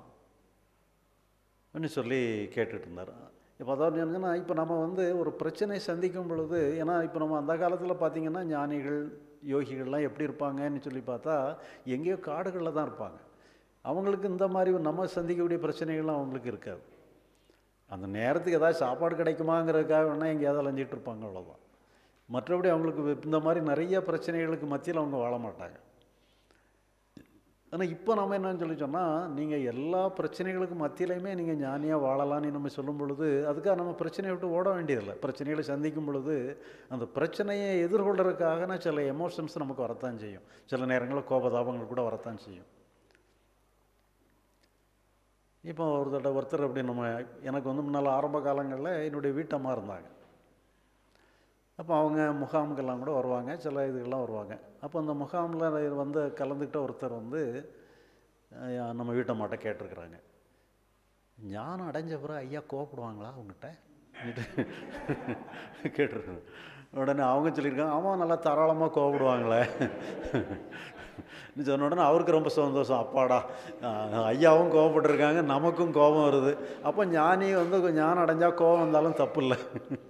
சொல்லி கேட்டுட்டு இருந்தார் இப்போ அதாவது என்னன்னா இப்போ நம்ம வந்து ஒரு பிரச்சனை சந்திக்கும் பொழுது ஏன்னா இப்போ நம்ம அந்த காலத்தில் பார்த்திங்கன்னா ஞானிகள் யோகிகள்லாம் எப்படி இருப்பாங்கன்னு சொல்லி பார்த்தா எங்கேயோ காடுகளில் தான் இருப்பாங்க அவங்களுக்கு இந்த மாதிரி நம்ம சந்திக்கக்கூடிய பிரச்சனைகள்லாம் அவங்களுக்கு இருக்காது அந்த நேரத்துக்கு ஏதாவது சாப்பாடு கிடைக்குமாங்கிறதுக்காக வேணால் எங்கேயாவது அலைஞ்சிட்டு இருப்பாங்க அவ்வளோதான் மற்றபடி அவங்களுக்கு இந்த மாதிரி நிறைய பிரச்சனைகளுக்கு மத்தியில் அவங்க வாழ மாட்டாங்க ஆனால் இப்போ நம்ம என்னன்னு சொல்லி சொன்னால் நீங்கள் எல்லா பிரச்சனைகளுக்கு மத்தியிலையுமே நீங்கள் ஞானியாக வாழலாம்னு நம்ம சொல்லும் பொழுது அதுக்காக நம்ம பிரச்சனையை விட்டு ஓட வேண்டியதில்லை பிரச்சனைகளை சந்திக்கும் பொழுது அந்த பிரச்சனையை எதிர்கொள்கிறதுக்காக சில எமோஷன்ஸ் நமக்கு வரத்தான் செய்யும் சில நேரங்களில் கோபதாபங்கள் கூட வரத்தான் செய்யும் இப்போ ஒரு தடவை ஒருத்தர் அப்படி நம்ம எனக்கு வந்து முன்னால் ஆரம்ப காலங்களில் என்னுடைய வீட்டம்மா இருந்தாங்க அப்போ அவங்க முகாமுக்கெல்லாம் கூட வருவாங்க சில இதுக்கெல்லாம் வருவாங்க அப்போ அந்த முகாமில் வந்து கலந்துக்கிட்ட ஒருத்தர் வந்து நம்ம வீட்டம்மாட்ட கேட்டிருக்கிறாங்க ஞானம் அடைஞ்ச பிறகு ஐயா கோவப்படுவாங்களா அவங்ககிட்ட கேட்டிருக்காங்க உடனே அவங்க சொல்லியிருக்காங்க ஆமாம் நல்லா தாராளமாக கோவப்படுவாங்களே சொன்ன உடனே அவருக்கு ரொம்ப சந்தோஷம் அப்பாடா ஐயாவும் கோவப்பட்டிருக்காங்க நமக்கும் கோபம் வருது அப்போ ஞானி வந்து ஞானம் அடைஞ்சால் கோபம் வந்தாலும் தப்பு இல்லை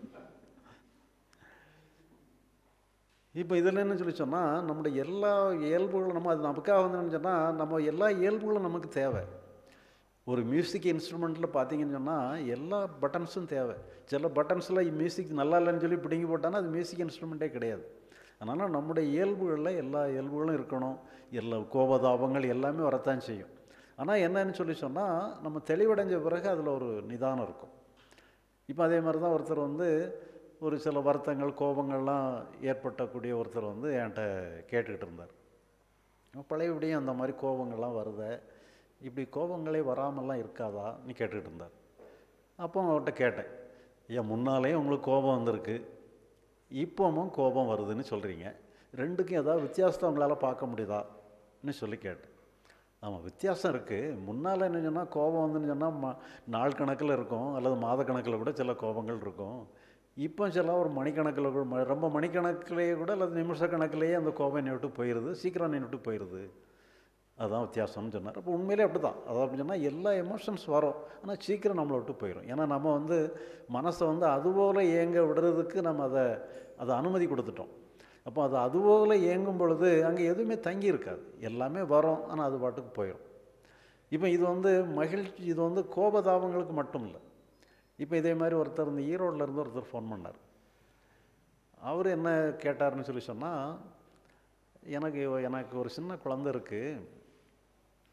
இப்போ இதில் என்ன சொல்லி சொன்னால் நம்முடைய எல்லா இயல்புகளும் நம்ம அது நமக்காக வந்து சொன்னால் நம்ம எல்லா இயல்புகளும் நமக்கு தேவை ஒரு மியூசிக் இன்ஸ்ட்ருமெண்ட்டில் பார்த்தீங்கன்னு சொன்னால் எல்லா பட்டன்ஸும் தேவை சில பட்டன்ஸில் மியூசிக் நல்லா இல்லைன்னு சொல்லி பிடுங்கி போட்டான்னா அது மியூசிக் இன்ஸ்ட்ருமெண்ட்டே கிடையாது அதனால் நம்முடைய இயல்புகளில் எல்லா இயல்புகளும் இருக்கணும் எல்லா கோபதாபங்கள் எல்லாமே வரத்தான் செய்யும் ஆனால் என்னன்னு சொல்லி சொன்னால் நம்ம தெளிவடைஞ்ச பிறகு அதில் ஒரு நிதானம் இருக்கும் இப்போ அதே மாதிரி தான் ஒருத்தர் வந்து ஒரு சில வருத்தங்கள் கோபங்கள்லாம் ஏற்பட்டக்கூடிய ஒருத்தர் வந்து என்கிட்ட கேட்டுக்கிட்டு இருந்தார் பழையபடியும் அந்த மாதிரி கோபங்கள்லாம் வருத இப்படி கோபங்களே வராமல்லாம் இருக்காதா நீ கேட்டுக்கிட்டு இருந்தார் அப்போ அவர்கிட்ட கேட்டேன் ஏன் முன்னாலேயும் உங்களுக்கு கோபம் வந்திருக்கு இப்போவும் கோபம் வருதுன்னு சொல்கிறீங்க ரெண்டுக்கும் ஏதாவது வித்தியாசத்தை உங்களால் பார்க்க முடியுதான்னு சொல்லி கேட்டேன் ஆமாம் வித்தியாசம் இருக்குது முன்னால் என்ன சொன்னால் கோபம் வந்துன்னு சொன்னால் ம நாள் கணக்கில் இருக்கும் அல்லது மாத கணக்கில் கூட சில கோபங்கள் இருக்கும் இப்போ சில ஒரு மணிக்கணக்கில் கூட ரொம்ப மணிக்கணக்கிலேயே கூட அல்லது நிமிஷ கணக்கிலேயே அந்த கோபம் என்னை விட்டு போயிடுது சீக்கிரம் என்னை விட்டு போயிடுது அதுதான் வித்தியாசம்னு சொன்னார் அப்போ உண்மையிலே அப்படி தான் அதாவது அப்படின்னு சொன்னால் எல்லா எமோஷன்ஸ் வரும் ஆனால் சீக்கிரம் நம்மளை விட்டு போயிடும் ஏன்னா நம்ம வந்து மனசை வந்து அதுபோல் இயங்க விடுறதுக்கு நம்ம அதை அதை அனுமதி கொடுத்துட்டோம் அப்போ அது அதுபோல் இயங்கும் பொழுது அங்கே எதுவுமே தங்கி இருக்காது எல்லாமே வரும் ஆனால் அது பாட்டுக்கு போயிடும் இப்போ இது வந்து மகிழ்ச்சி இது வந்து கோபதாபங்களுக்கு மட்டும் இல்லை இப்போ இதே மாதிரி ஒருத்தர் இந்த ஈரோட்டில் இருந்து ஒருத்தர் ஃபோன் பண்ணார் அவர் என்ன கேட்டார்னு சொல்லி சொன்னால் எனக்கு எனக்கு ஒரு சின்ன குழந்த இருக்குது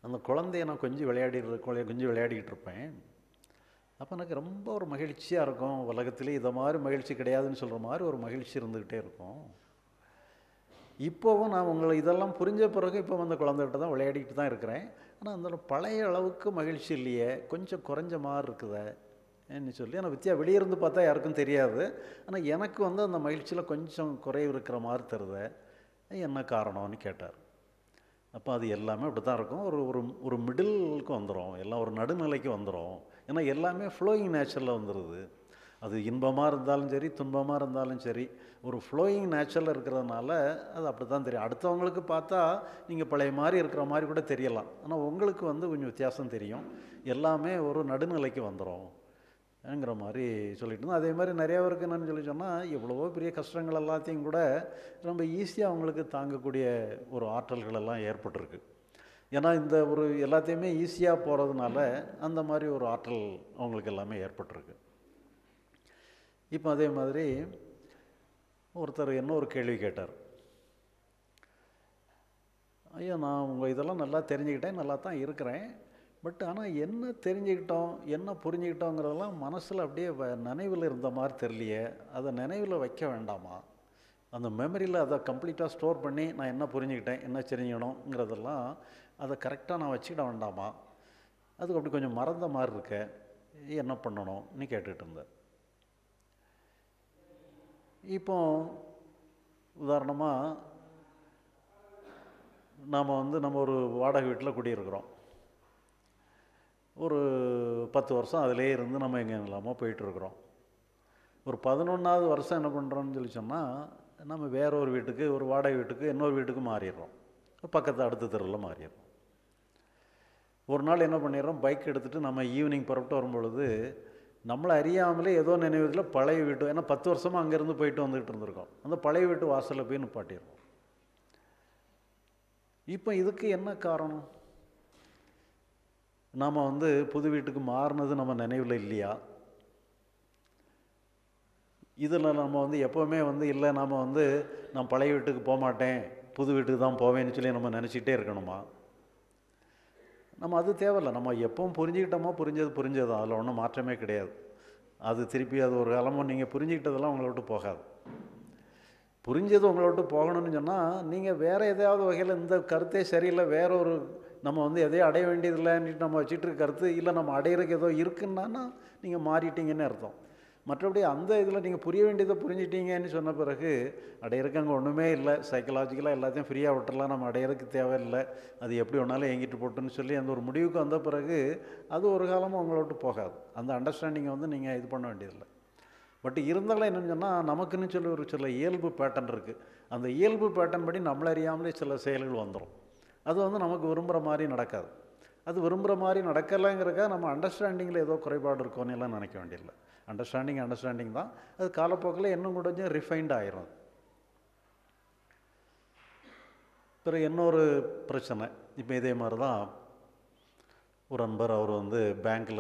அந்த குழந்தைய நான் கொஞ்சம் விளையாடிட்டு குழந்தைய கொஞ்சம் விளையாடிக்கிட்டு இருப்பேன் அப்போ எனக்கு ரொம்ப ஒரு மகிழ்ச்சியாக இருக்கும் உலகத்திலே இதை மாதிரி மகிழ்ச்சி கிடையாதுன்னு சொல்கிற மாதிரி ஒரு மகிழ்ச்சி இருந்துக்கிட்டே இருக்கும் இப்போவும் நான் உங்களை இதெல்லாம் புரிஞ்ச பிறகு இப்போ அந்த குழந்தைகிட்ட தான் விளையாடிக்கிட்டு தான் இருக்கிறேன் ஆனால் அந்த பழைய அளவுக்கு மகிழ்ச்சி இல்லையே கொஞ்சம் குறைஞ்ச மாதிரி இருக்குதே ன்னு சொல்லி ஆனால் வித்தியா வெளியே இருந்து பார்த்தா யாருக்கும் தெரியாது ஆனால் எனக்கு வந்து அந்த மகிழ்ச்சியில் கொஞ்சம் குறைவு இருக்கிற மாதிரி தருது என்ன காரணம்னு கேட்டார் அப்போ அது எல்லாமே அப்படி தான் இருக்கும் ஒரு ஒரு ஒரு மிடிலுக்கு வந்துடும் எல்லாம் ஒரு நடுநிலைக்கு வந்துடும் ஏன்னா எல்லாமே ஃப்ளோயிங் நேச்சரில் வந்துடுது அது இன்பமாக இருந்தாலும் சரி துன்பமாக இருந்தாலும் சரி ஒரு ஃப்ளோயிங் நேச்சரில் இருக்கிறதுனால அது அப்படி தான் தெரியும் அடுத்தவங்களுக்கு பார்த்தா நீங்கள் பழைய மாதிரி இருக்கிற மாதிரி கூட தெரியலாம் ஆனால் உங்களுக்கு வந்து கொஞ்சம் வித்தியாசம் தெரியும் எல்லாமே ஒரு நடுநிலைக்கு வந்துடும் ங்கிற மாதிரி சொல்லிட்டு இருந்தோம் அதே மாதிரி நிறைய பேருக்கு என்னன்னு சொல்லி சொன்னால் எவ்வளவோ பெரிய கஷ்டங்கள் எல்லாத்தையும் கூட ரொம்ப ஈஸியாக அவங்களுக்கு தாங்கக்கூடிய ஒரு ஆற்றல்கள் எல்லாம் ஏற்பட்டிருக்கு ஏன்னா இந்த ஒரு எல்லாத்தையுமே ஈஸியாக போகிறதுனால அந்த மாதிரி ஒரு ஆற்றல் அவங்களுக்கு எல்லாமே ஏற்பட்டிருக்கு இப்போ அதே மாதிரி ஒருத்தர் என்ன ஒரு கேள்வி கேட்டார் ஐயா நான் உங்கள் இதெல்லாம் நல்லா தெரிஞ்சுக்கிட்டேன் நல்லா தான் இருக்கிறேன் பட் ஆனால் என்ன தெரிஞ்சுக்கிட்டோம் என்ன புரிஞ்சுக்கிட்டோங்கிறதெல்லாம் மனசில் அப்படியே வ- நினைவில் இருந்த மாதிரி தெரியலையே அதை நினைவில் வைக்க வேண்டாமா அந்த மெமரியில் அதை கம்ப்ளீட்டாக ஸ்டோர் பண்ணி நான் என்ன புரிஞ்சுக்கிட்டேன் என்ன தெரிஞ்சுக்கணுங்கிறதெல்லாம் அதை கரெக்டாக நான் வச்சுக்கிட வேண்டாமா அதுக்கு அப்படி கொஞ்சம் மறந்த மாதிரி இருக்க என்ன பண்ணணும்னு கேட்டுட்டு இருந்தேன் இப்போ உதாரணமாக நாம் வந்து நம்ம ஒரு வாடகை வீட்டில் குடியிருக்கிறோம் ஒரு பத்து வருஷம் அதிலே இருந்து நம்ம எங்கே இல்லாமல் போயிட்டுருக்குறோம் ஒரு பதினொன்றாவது வருஷம் என்ன பண்ணுறோம்னு சொல்லி சொன்னால் நம்ம வேற ஒரு வீட்டுக்கு ஒரு வாடகை வீட்டுக்கு இன்னொரு வீட்டுக்கு மாறிடுறோம் பக்கத்து அடுத்த தெருவில் மாறிடுறோம் ஒரு நாள் என்ன பண்ணிடுறோம் பைக் எடுத்துகிட்டு நம்ம ஈவினிங் புறப்பட்டு வரும்பொழுது நம்மளை அறியாமலே ஏதோ நினைவுகளில் பழைய வீட்டு ஏன்னா பத்து வருஷமாக அங்கேருந்து போயிட்டு வந்துகிட்டு இருந்திருக்கோம் அந்த பழைய வீட்டு வாசலில் போய் நிப்பாட்டிடுறோம் இப்போ இதுக்கு என்ன காரணம் நாம் வந்து புது வீட்டுக்கு மாறினது நம்ம நினைவில் இல்லையா இதில் நம்ம வந்து எப்போவுமே வந்து இல்லை நாம் வந்து நான் பழைய வீட்டுக்கு போக மாட்டேன் புது வீட்டுக்கு தான் போவேன்னு சொல்லி நம்ம நினச்சிக்கிட்டே இருக்கணுமா நம்ம அது தேவையில்ல நம்ம எப்பவும் புரிஞ்சுக்கிட்டோமோ புரிஞ்சது புரிஞ்சது அதில் ஒன்றும் மாற்றமே கிடையாது அது திருப்பி அது ஒரு காலமும் நீங்கள் புரிஞ்சுக்கிட்டதெல்லாம் உங்களை விட்டு போகாது புரிஞ்சது உங்களை விட்டு போகணும்னு சொன்னால் நீங்கள் வேறு எதையாவது வகையில் இந்த கருத்தே சரியில்லை வேற ஒரு நம்ம வந்து எதையும் அடைய வேண்டியதில்லைன்னு நம்ம வச்சுட்டு இருக்க கருத்து இல்லை நம்ம அடையிறதுக்கு ஏதோ இருக்குன்னா நீங்கள் மாறிட்டீங்கன்னு அர்த்தம் மற்றபடி அந்த இதில் நீங்கள் புரிய வேண்டியதை புரிஞ்சிட்டீங்கன்னு சொன்ன பிறகு அடையிறதுக்கு அங்கே ஒன்றுமே இல்லை சைக்கலாஜிக்கலாக எல்லாத்தையும் ஃப்ரீயாக விட்டுறலாம் நம்ம அடையிறதுக்கு தேவையில்லை அது எப்படி வேணாலும் எங்கிட்டு போட்டுன்னு சொல்லி அந்த ஒரு முடிவுக்கு வந்த பிறகு அது ஒரு காலமும் உங்களை விட்டு போகாது அந்த அண்டர்ஸ்டாண்டிங்கை வந்து நீங்கள் இது பண்ண வேண்டியதில்லை பட் இருந்தாலும் என்னன்னு சொன்னால் நமக்குன்னு சொல்லி ஒரு சில இயல்பு பேட்டர்ன் இருக்குது அந்த இயல்பு பேட்டர்ன் படி நம்மள அறியாமலே சில செயல்கள் வந்துடும் அது வந்து நமக்கு விரும்புகிற மாதிரி நடக்காது அது விரும்புகிற மாதிரி நடக்கலைங்கிறக்காக நம்ம அண்டர்ஸ்டாண்டிங்கில் ஏதோ குறைபாடு இருக்கோன்னு எல்லாம் நினைக்க வேண்டியதில்லை அண்டர்ஸ்டாண்டிங் அண்டர்ஸ்டாண்டிங் தான் அது காலப்போக்கில் இன்னும் கொஞ்சம் ரிஃபைன்ட் ஆயிரும் அது. பிறகு இன்னொரு பிரச்சனை இப்போ இதே மாதிரி தான் ஒரு நண்பர் அவர் வந்து பேங்க்கில்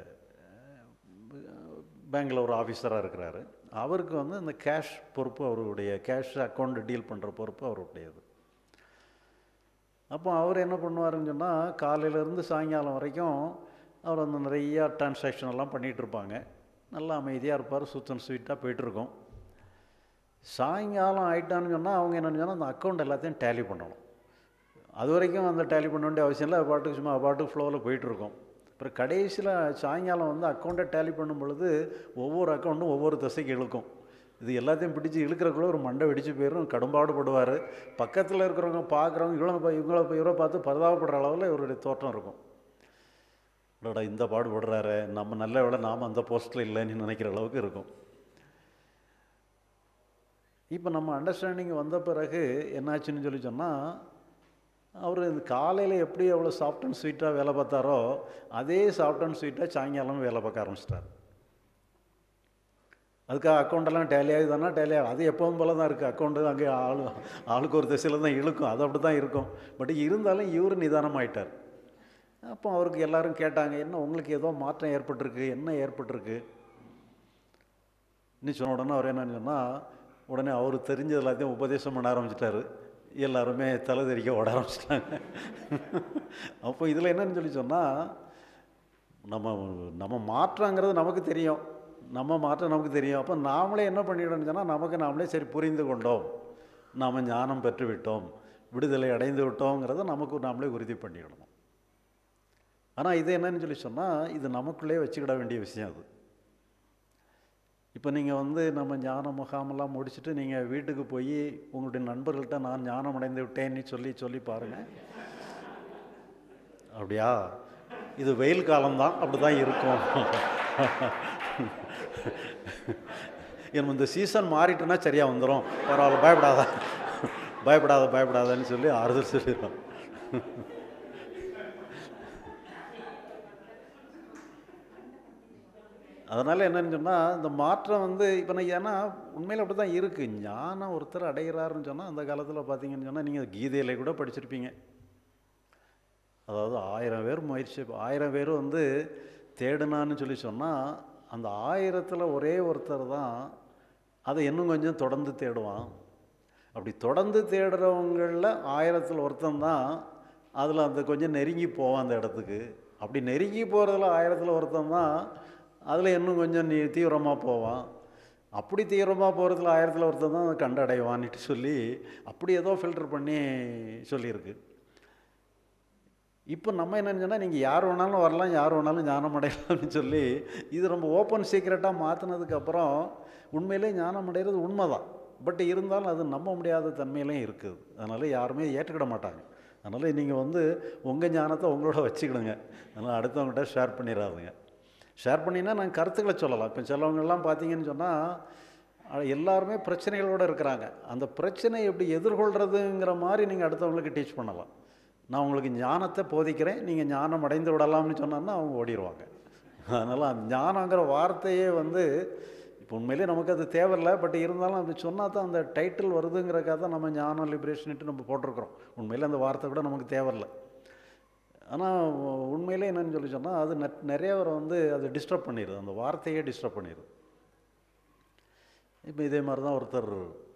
பேங்க்கில் ஒரு ஆஃபீஸராக இருக்கிறாரு அவருக்கு வந்து இந்த கேஷ் பொறுப்பு அவருடைய கேஷ் அக்கௌண்ட் டீல் பண்ணுற பொறுப்பு அவருடையது அப்போ அவர் என்ன பண்ணுவாருன்னு சொன்னால் காலையிலேருந்து சாயங்காலம் வரைக்கும் அவர் வந்து நிறையா டிரான்சாக்ஷன் எல்லாம் பண்ணிகிட்டு இருப்பாங்க நல்லா அமைதியாக இருப்பார் சுத்தம் ஸ்வீட்டாக போயிட்டுருக்கோம் சாயங்காலம் ஆயிட்டான்னு சொன்னால் அவங்க என்னென்னு சொன்னால் அந்த அக்கௌண்ட் எல்லாத்தையும் டேலி பண்ணணும் அது வரைக்கும் அந்த டேலி பண்ண வேண்டிய அவசியம் இல்லை அது பாட்டுக்கு சும்மா அது பாட்டுக்கு ஃப்ளோவில் போயிட்டுருக்கோம் அப்புறம் கடைசியில் சாயங்காலம் வந்து அக்கௌண்ட்டை டேலி பண்ணும் பொழுது ஒவ்வொரு அக்கௌண்ட்டும் ஒவ்வொரு திசைக்கு இழுக்கும் இது எல்லாத்தையும் பிடிச்சி இழுக்கிறக்குள்ள ஒரு மண்டை வெடிச்சு போயிடும் கடும்பாடுபடுவார் பக்கத்தில் இருக்கிறவங்க பார்க்குறவங்க இவங்க பா- இவங்கள போய் இவரை பார்த்து பரிதாபப்படுற அளவில் இவருடைய தோற்றம் இருக்கும் இல்லைடா இந்த பாடுபடுறாரு நம்ம நல்ல வேளை நாம் அந்த போஸ்ட்டில் இல்லைன்னு நினைக்கிற அளவுக்கு இருக்கும் இப்போ நம்ம அண்டர்ஸ்டாண்டிங் வந்த பிறகு என்னாச்சுன்னு சொல்லி சொன்னால் அவர் காலையில் எப்படி அவ்வளோ சாஃப்ட் அண்ட் ஸ்வீட்டாக வேலை பார்த்தாரோ அதே சாஃப்ட் அண்ட் ஸ்வீட்டாக சாயங்காலம் வேலை பார்க்க ஆரம்பிச்சிட்டார் அதுக்காக அக்கௌண்டெல்லாம் டேலி ஆகுதுன்னா டேலி ஆகும் அது எப்பவும் போல தான் இருக்குது அக்கௌண்ட்டு அங்கே ஆளு ஆளுக்கு ஒரு திசையில் தான் இழுக்கும் அது அப்படி தான் இருக்கும் பட் இருந்தாலும் இவர் நிதானமாயிட்டார் அப்போ அவருக்கு எல்லாரும் கேட்டாங்க என்ன உங்களுக்கு ஏதோ மாற்றம் ஏற்பட்டிருக்கு என்ன ஏற்பட்டிருக்கு இன்னும் சொன்ன உடனே அவர் என்னன்னு சொன்னால் உடனே அவர் தெரிஞ்சது எல்லாத்தையும் உபதேசம் பண்ண ஆரம்பிச்சிட்டாரு எல்லாருமே தலை தெறிக்க ஓட ஆரம்பிச்சிட்டாங்க அப்போ இதில் என்னன்னு சொல்லி சொன்னால் நம்ம நம்ம மாற்றங்கிறது நமக்கு தெரியும் நம்ம மாற்றம் நமக்கு தெரியும் அப்போ நாமளே என்ன பண்ணிடணும்னு சொன்னால் நமக்கு நாமளே சரி புரிந்து கொண்டோம் நாம் ஞானம் பெற்று விட்டோம் விடுதலை அடைந்து விட்டோங்கிறத நமக்கு நாமளே உறுதி பண்ணிடணும் ஆனால் இது என்னன்னு சொல்லி சொன்னால் இது நமக்குள்ளே வச்சுக்கிட வேண்டிய விஷயம் அது இப்போ நீங்கள் வந்து நம்ம ஞான முகாமெல்லாம் முடிச்சுட்டு நீங்கள் வீட்டுக்கு போய் உங்களுடைய நண்பர்கள்ட்ட நான் ஞானம் அடைந்து விட்டேன்னு சொல்லி சொல்லி பாருங்கள் அப்படியா இது வெயில் காலம்தான் அப்படி தான் இருக்கும் எனக்கு இந்த சீசன் மாறிட்டுனா சரியாக வந்துடும் பரவாயில்ல பயப்படாத பயப்படாத பயப்படாதன்னு சொல்லி ஆறுதல் சொல்லிடுறோம் அதனால் என்னன்னு சொன்னால் இந்த மாற்றம் வந்து இப்போ நான் ஏன்னா உண்மையில் அப்படி தான் இருக்குது ஞானம் ஒருத்தர் அடைகிறாருன்னு சொன்னால் அந்த காலத்தில் பார்த்தீங்கன்னு சொன்னால் நீங்கள் கீதையில கூட படிச்சிருப்பீங்க அதாவது ஆயிரம் பேர் முயற்சி ஆயிரம் பேர் வந்து தேடுனான்னு சொல்லி சொன்னால் அந்த ஆயிரத்தில் ஒரே ஒருத்தர் தான் அதை இன்னும் கொஞ்சம் தொடர்ந்து தேடுவான் அப்படி தொடர்ந்து தேடுறவங்களில் ஆயிரத்தில் ஒருத்தன் தான் அதில் அந்த கொஞ்சம் நெருங்கி போவான் அந்த இடத்துக்கு அப்படி நெருங்கி போகிறதுல ஆயிரத்தில் ஒருத்தன் தான் அதில் இன்னும் கொஞ்சம் நீ தீவிரமாக போவான் அப்படி தீவிரமாக போகிறதுல ஆயிரத்தில் ஒருத்தன் தான் அதை கண்டடைவான்னுட்டு சொல்லி அப்படி ஏதோ ஃபில்டர் பண்ணி சொல்லியிருக்கு இப்போ நம்ம என்னன்னு சொன்னால் நீங்கள் யார் வேணாலும் வரலாம் யார் வேணாலும் ஞானம் அடையலாம்னு சொல்லி இது ரொம்ப ஓப்பன் சீக்ரெட்டாக மாற்றினதுக்கப்புறம் உண்மையிலே ஞானம் அடைகிறது உண்மை தான் பட் இருந்தாலும் அது நம்ப முடியாத தன்மையிலையும் இருக்குது அதனால் யாருமே ஏற்றுக்கிட மாட்டாங்க அதனால் நீங்கள் வந்து உங்கள் ஞானத்தை உங்களோட வச்சுக்கிடுங்க அதனால் அடுத்தவங்ககிட்ட ஷேர் பண்ணிடாதுங்க ஷேர் பண்ணினா நான் கருத்துக்களை சொல்லலாம் இப்போ சிலவங்கெல்லாம் பார்த்தீங்கன்னு சொன்னால் எல்லாருமே பிரச்சனைகளோடு இருக்கிறாங்க அந்த பிரச்சனையை எப்படி எதிர்கொள்கிறதுங்கிற மாதிரி நீங்கள் அடுத்தவங்களுக்கு டீச் பண்ணலாம் நான் உங்களுக்கு ஞானத்தை போதிக்கிறேன் நீங்கள் ஞானம் அடைந்து விடலாம்னு சொன்னான்னா அவங்க ஓடிடுவாங்க அதனால் அந்த ஞானங்கிற வார்த்தையே வந்து இப்போ உண்மையிலே நமக்கு அது தேவையில்லை பட் இருந்தாலும் அது சொன்னால் தான் அந்த டைட்டில் வருதுங்கிறக்காக தான் நம்ம ஞானம் லிபரேஷன்ட்டு நம்ம போட்டிருக்கிறோம் உண்மையிலே அந்த வார்த்தை கூட நமக்கு தேவையில்லை ஆனால் உண்மையிலே என்னன்னு சொல்லி சொன்னால் அது நெ நிறைய பேரை வந்து அது டிஸ்டர்ப் பண்ணிடுது அந்த வார்த்தையே டிஸ்டர்ப் பண்ணிடுது இப்போ இதே மாதிரி தான் ஒருத்தர்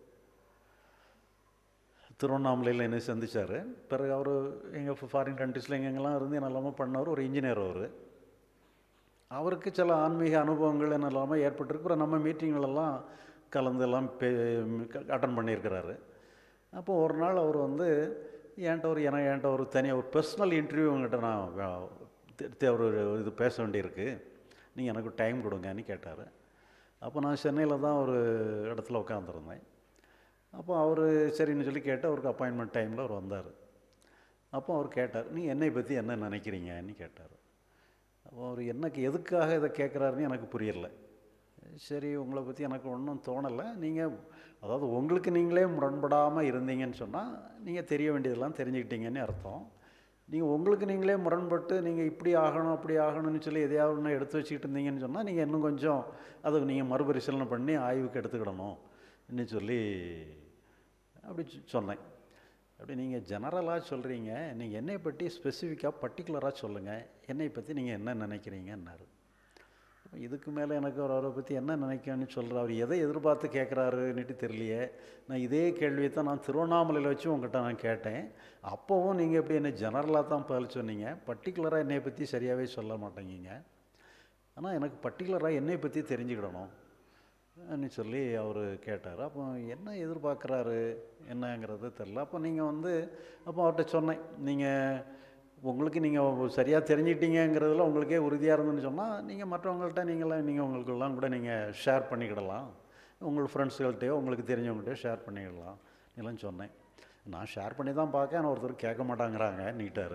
திருவண்ணாமலையில் என்னை சந்தித்தார் பிறகு அவர் எங்கள் ஃபாரின் கண்ட்ரீஸில் எங்கெங்கெல்லாம் இருந்து என்னெல்லாமோ பண்ணவர் ஒரு இன்ஜினியர் அவர் அவருக்கு சில ஆன்மீக அனுபவங்கள் என்னெல்லாமோ ஏற்பட்டிருக்கு அப்புறம் நம்ம மீட்டிங்களெல்லாம் கலந்து எல்லாம் பே அட்டன் பண்ணியிருக்கிறாரு அப்போ ஒரு நாள் அவர் வந்து என்கிட்ட ஒரு எனக்கு என்கிட்ட ஒரு தனியாக ஒரு பர்சனல் இன்டர்வியூ உங்கள்கிட்ட நான் ஒரு இது பேச வேண்டியிருக்கு நீங்கள் எனக்கு டைம் கொடுங்கன்னு கேட்டார் அப்போ நான் சென்னையில் தான் ஒரு இடத்துல உட்காந்துருந்தேன் அப்போ அவர் சரின்னு சொல்லி கேட்டு அவருக்கு அப்பாயின்மெண்ட் டைமில் அவர் வந்தார் அப்போ அவர் கேட்டார் நீ என்னை பற்றி என்ன நினைக்கிறீங்கன்னு கேட்டார் அப்போ அவர் எனக்கு எதுக்காக இதை கேட்குறாருன்னு எனக்கு புரியல சரி உங்களை பற்றி எனக்கு ஒன்றும் தோணலை நீங்கள் அதாவது உங்களுக்கு நீங்களே முரண்படாமல் இருந்தீங்கன்னு சொன்னால் நீங்கள் தெரிய வேண்டியதெல்லாம் தெரிஞ்சுக்கிட்டீங்கன்னு அர்த்தம் நீங்கள் உங்களுக்கு நீங்களே முரண்பட்டு நீங்கள் இப்படி ஆகணும் அப்படி ஆகணும்னு சொல்லி எதையாவது ஒன்று எடுத்து வச்சுக்கிட்டு இருந்தீங்கன்னு சொன்னால் நீங்கள் இன்னும் கொஞ்சம் அதை நீங்கள் மறுபரிசீலனை பண்ணி ஆய்வுக்கு எடுத்துக்கிடணும் இன்னும் சொல்லி அப்படி சொன்னேன் அப்படி நீங்கள் ஜெனரலாக சொல்கிறீங்க நீங்கள் என்னை பற்றி ஸ்பெசிஃபிக்காக பர்டிகுலராக சொல்லுங்கள் என்னை பற்றி நீங்கள் என்ன நினைக்கிறீங்கன்னாரு இதுக்கு மேலே எனக்கு அவர் அவரை பற்றி என்ன நினைக்கணும்னு சொல்கிற அவர் எதை எதிர்பார்த்து கேட்குறாருன்னுட்டு தெரியலையே நான் இதே கேள்வியை தான் நான் திருவண்ணாமலையில் வச்சு உங்கள்கிட்ட நான் கேட்டேன் அப்போவும் நீங்கள் எப்படி என்னை ஜெனரலாக தான் பதில் சொன்னீங்க பர்டிகுலராக என்னை பற்றி சரியாகவே சொல்ல மாட்டேங்கிங்க ஆனால் எனக்கு பர்டிகுலராக என்னை பற்றி தெரிஞ்சுக்கிடணும் ன்னு சொல்லி அவர் கேட்டார் அப்போ என்ன எதிர்பார்க்குறாரு என்னங்கிறது தெரில அப்போ நீங்கள் வந்து அப்போ அவர்கிட்ட சொன்னேன் நீங்கள் உங்களுக்கு நீங்கள் சரியாக தெரிஞ்சுக்கிட்டீங்கிறதுல உங்களுக்கே உறுதியாக இருந்துன்னு சொன்னால் நீங்கள் மற்றவங்கள்ட்ட நீங்களாம் நீங்கள் உங்களுக்கெல்லாம் கூட நீங்கள் ஷேர் பண்ணிக்கிடலாம் உங்கள் ஃப்ரெண்ட்ஸுகள்கிட்டயோ உங்களுக்கு தெரிஞ்சவங்கள்ட்டயோ ஷேர் பண்ணிக்கிடலாம் இதெல்லாம் சொன்னேன் நான் ஷேர் பண்ணி தான் பார்க்க ஆனால் ஒருத்தர் கேட்க மாட்டாங்கிறாங்க நீட்டார்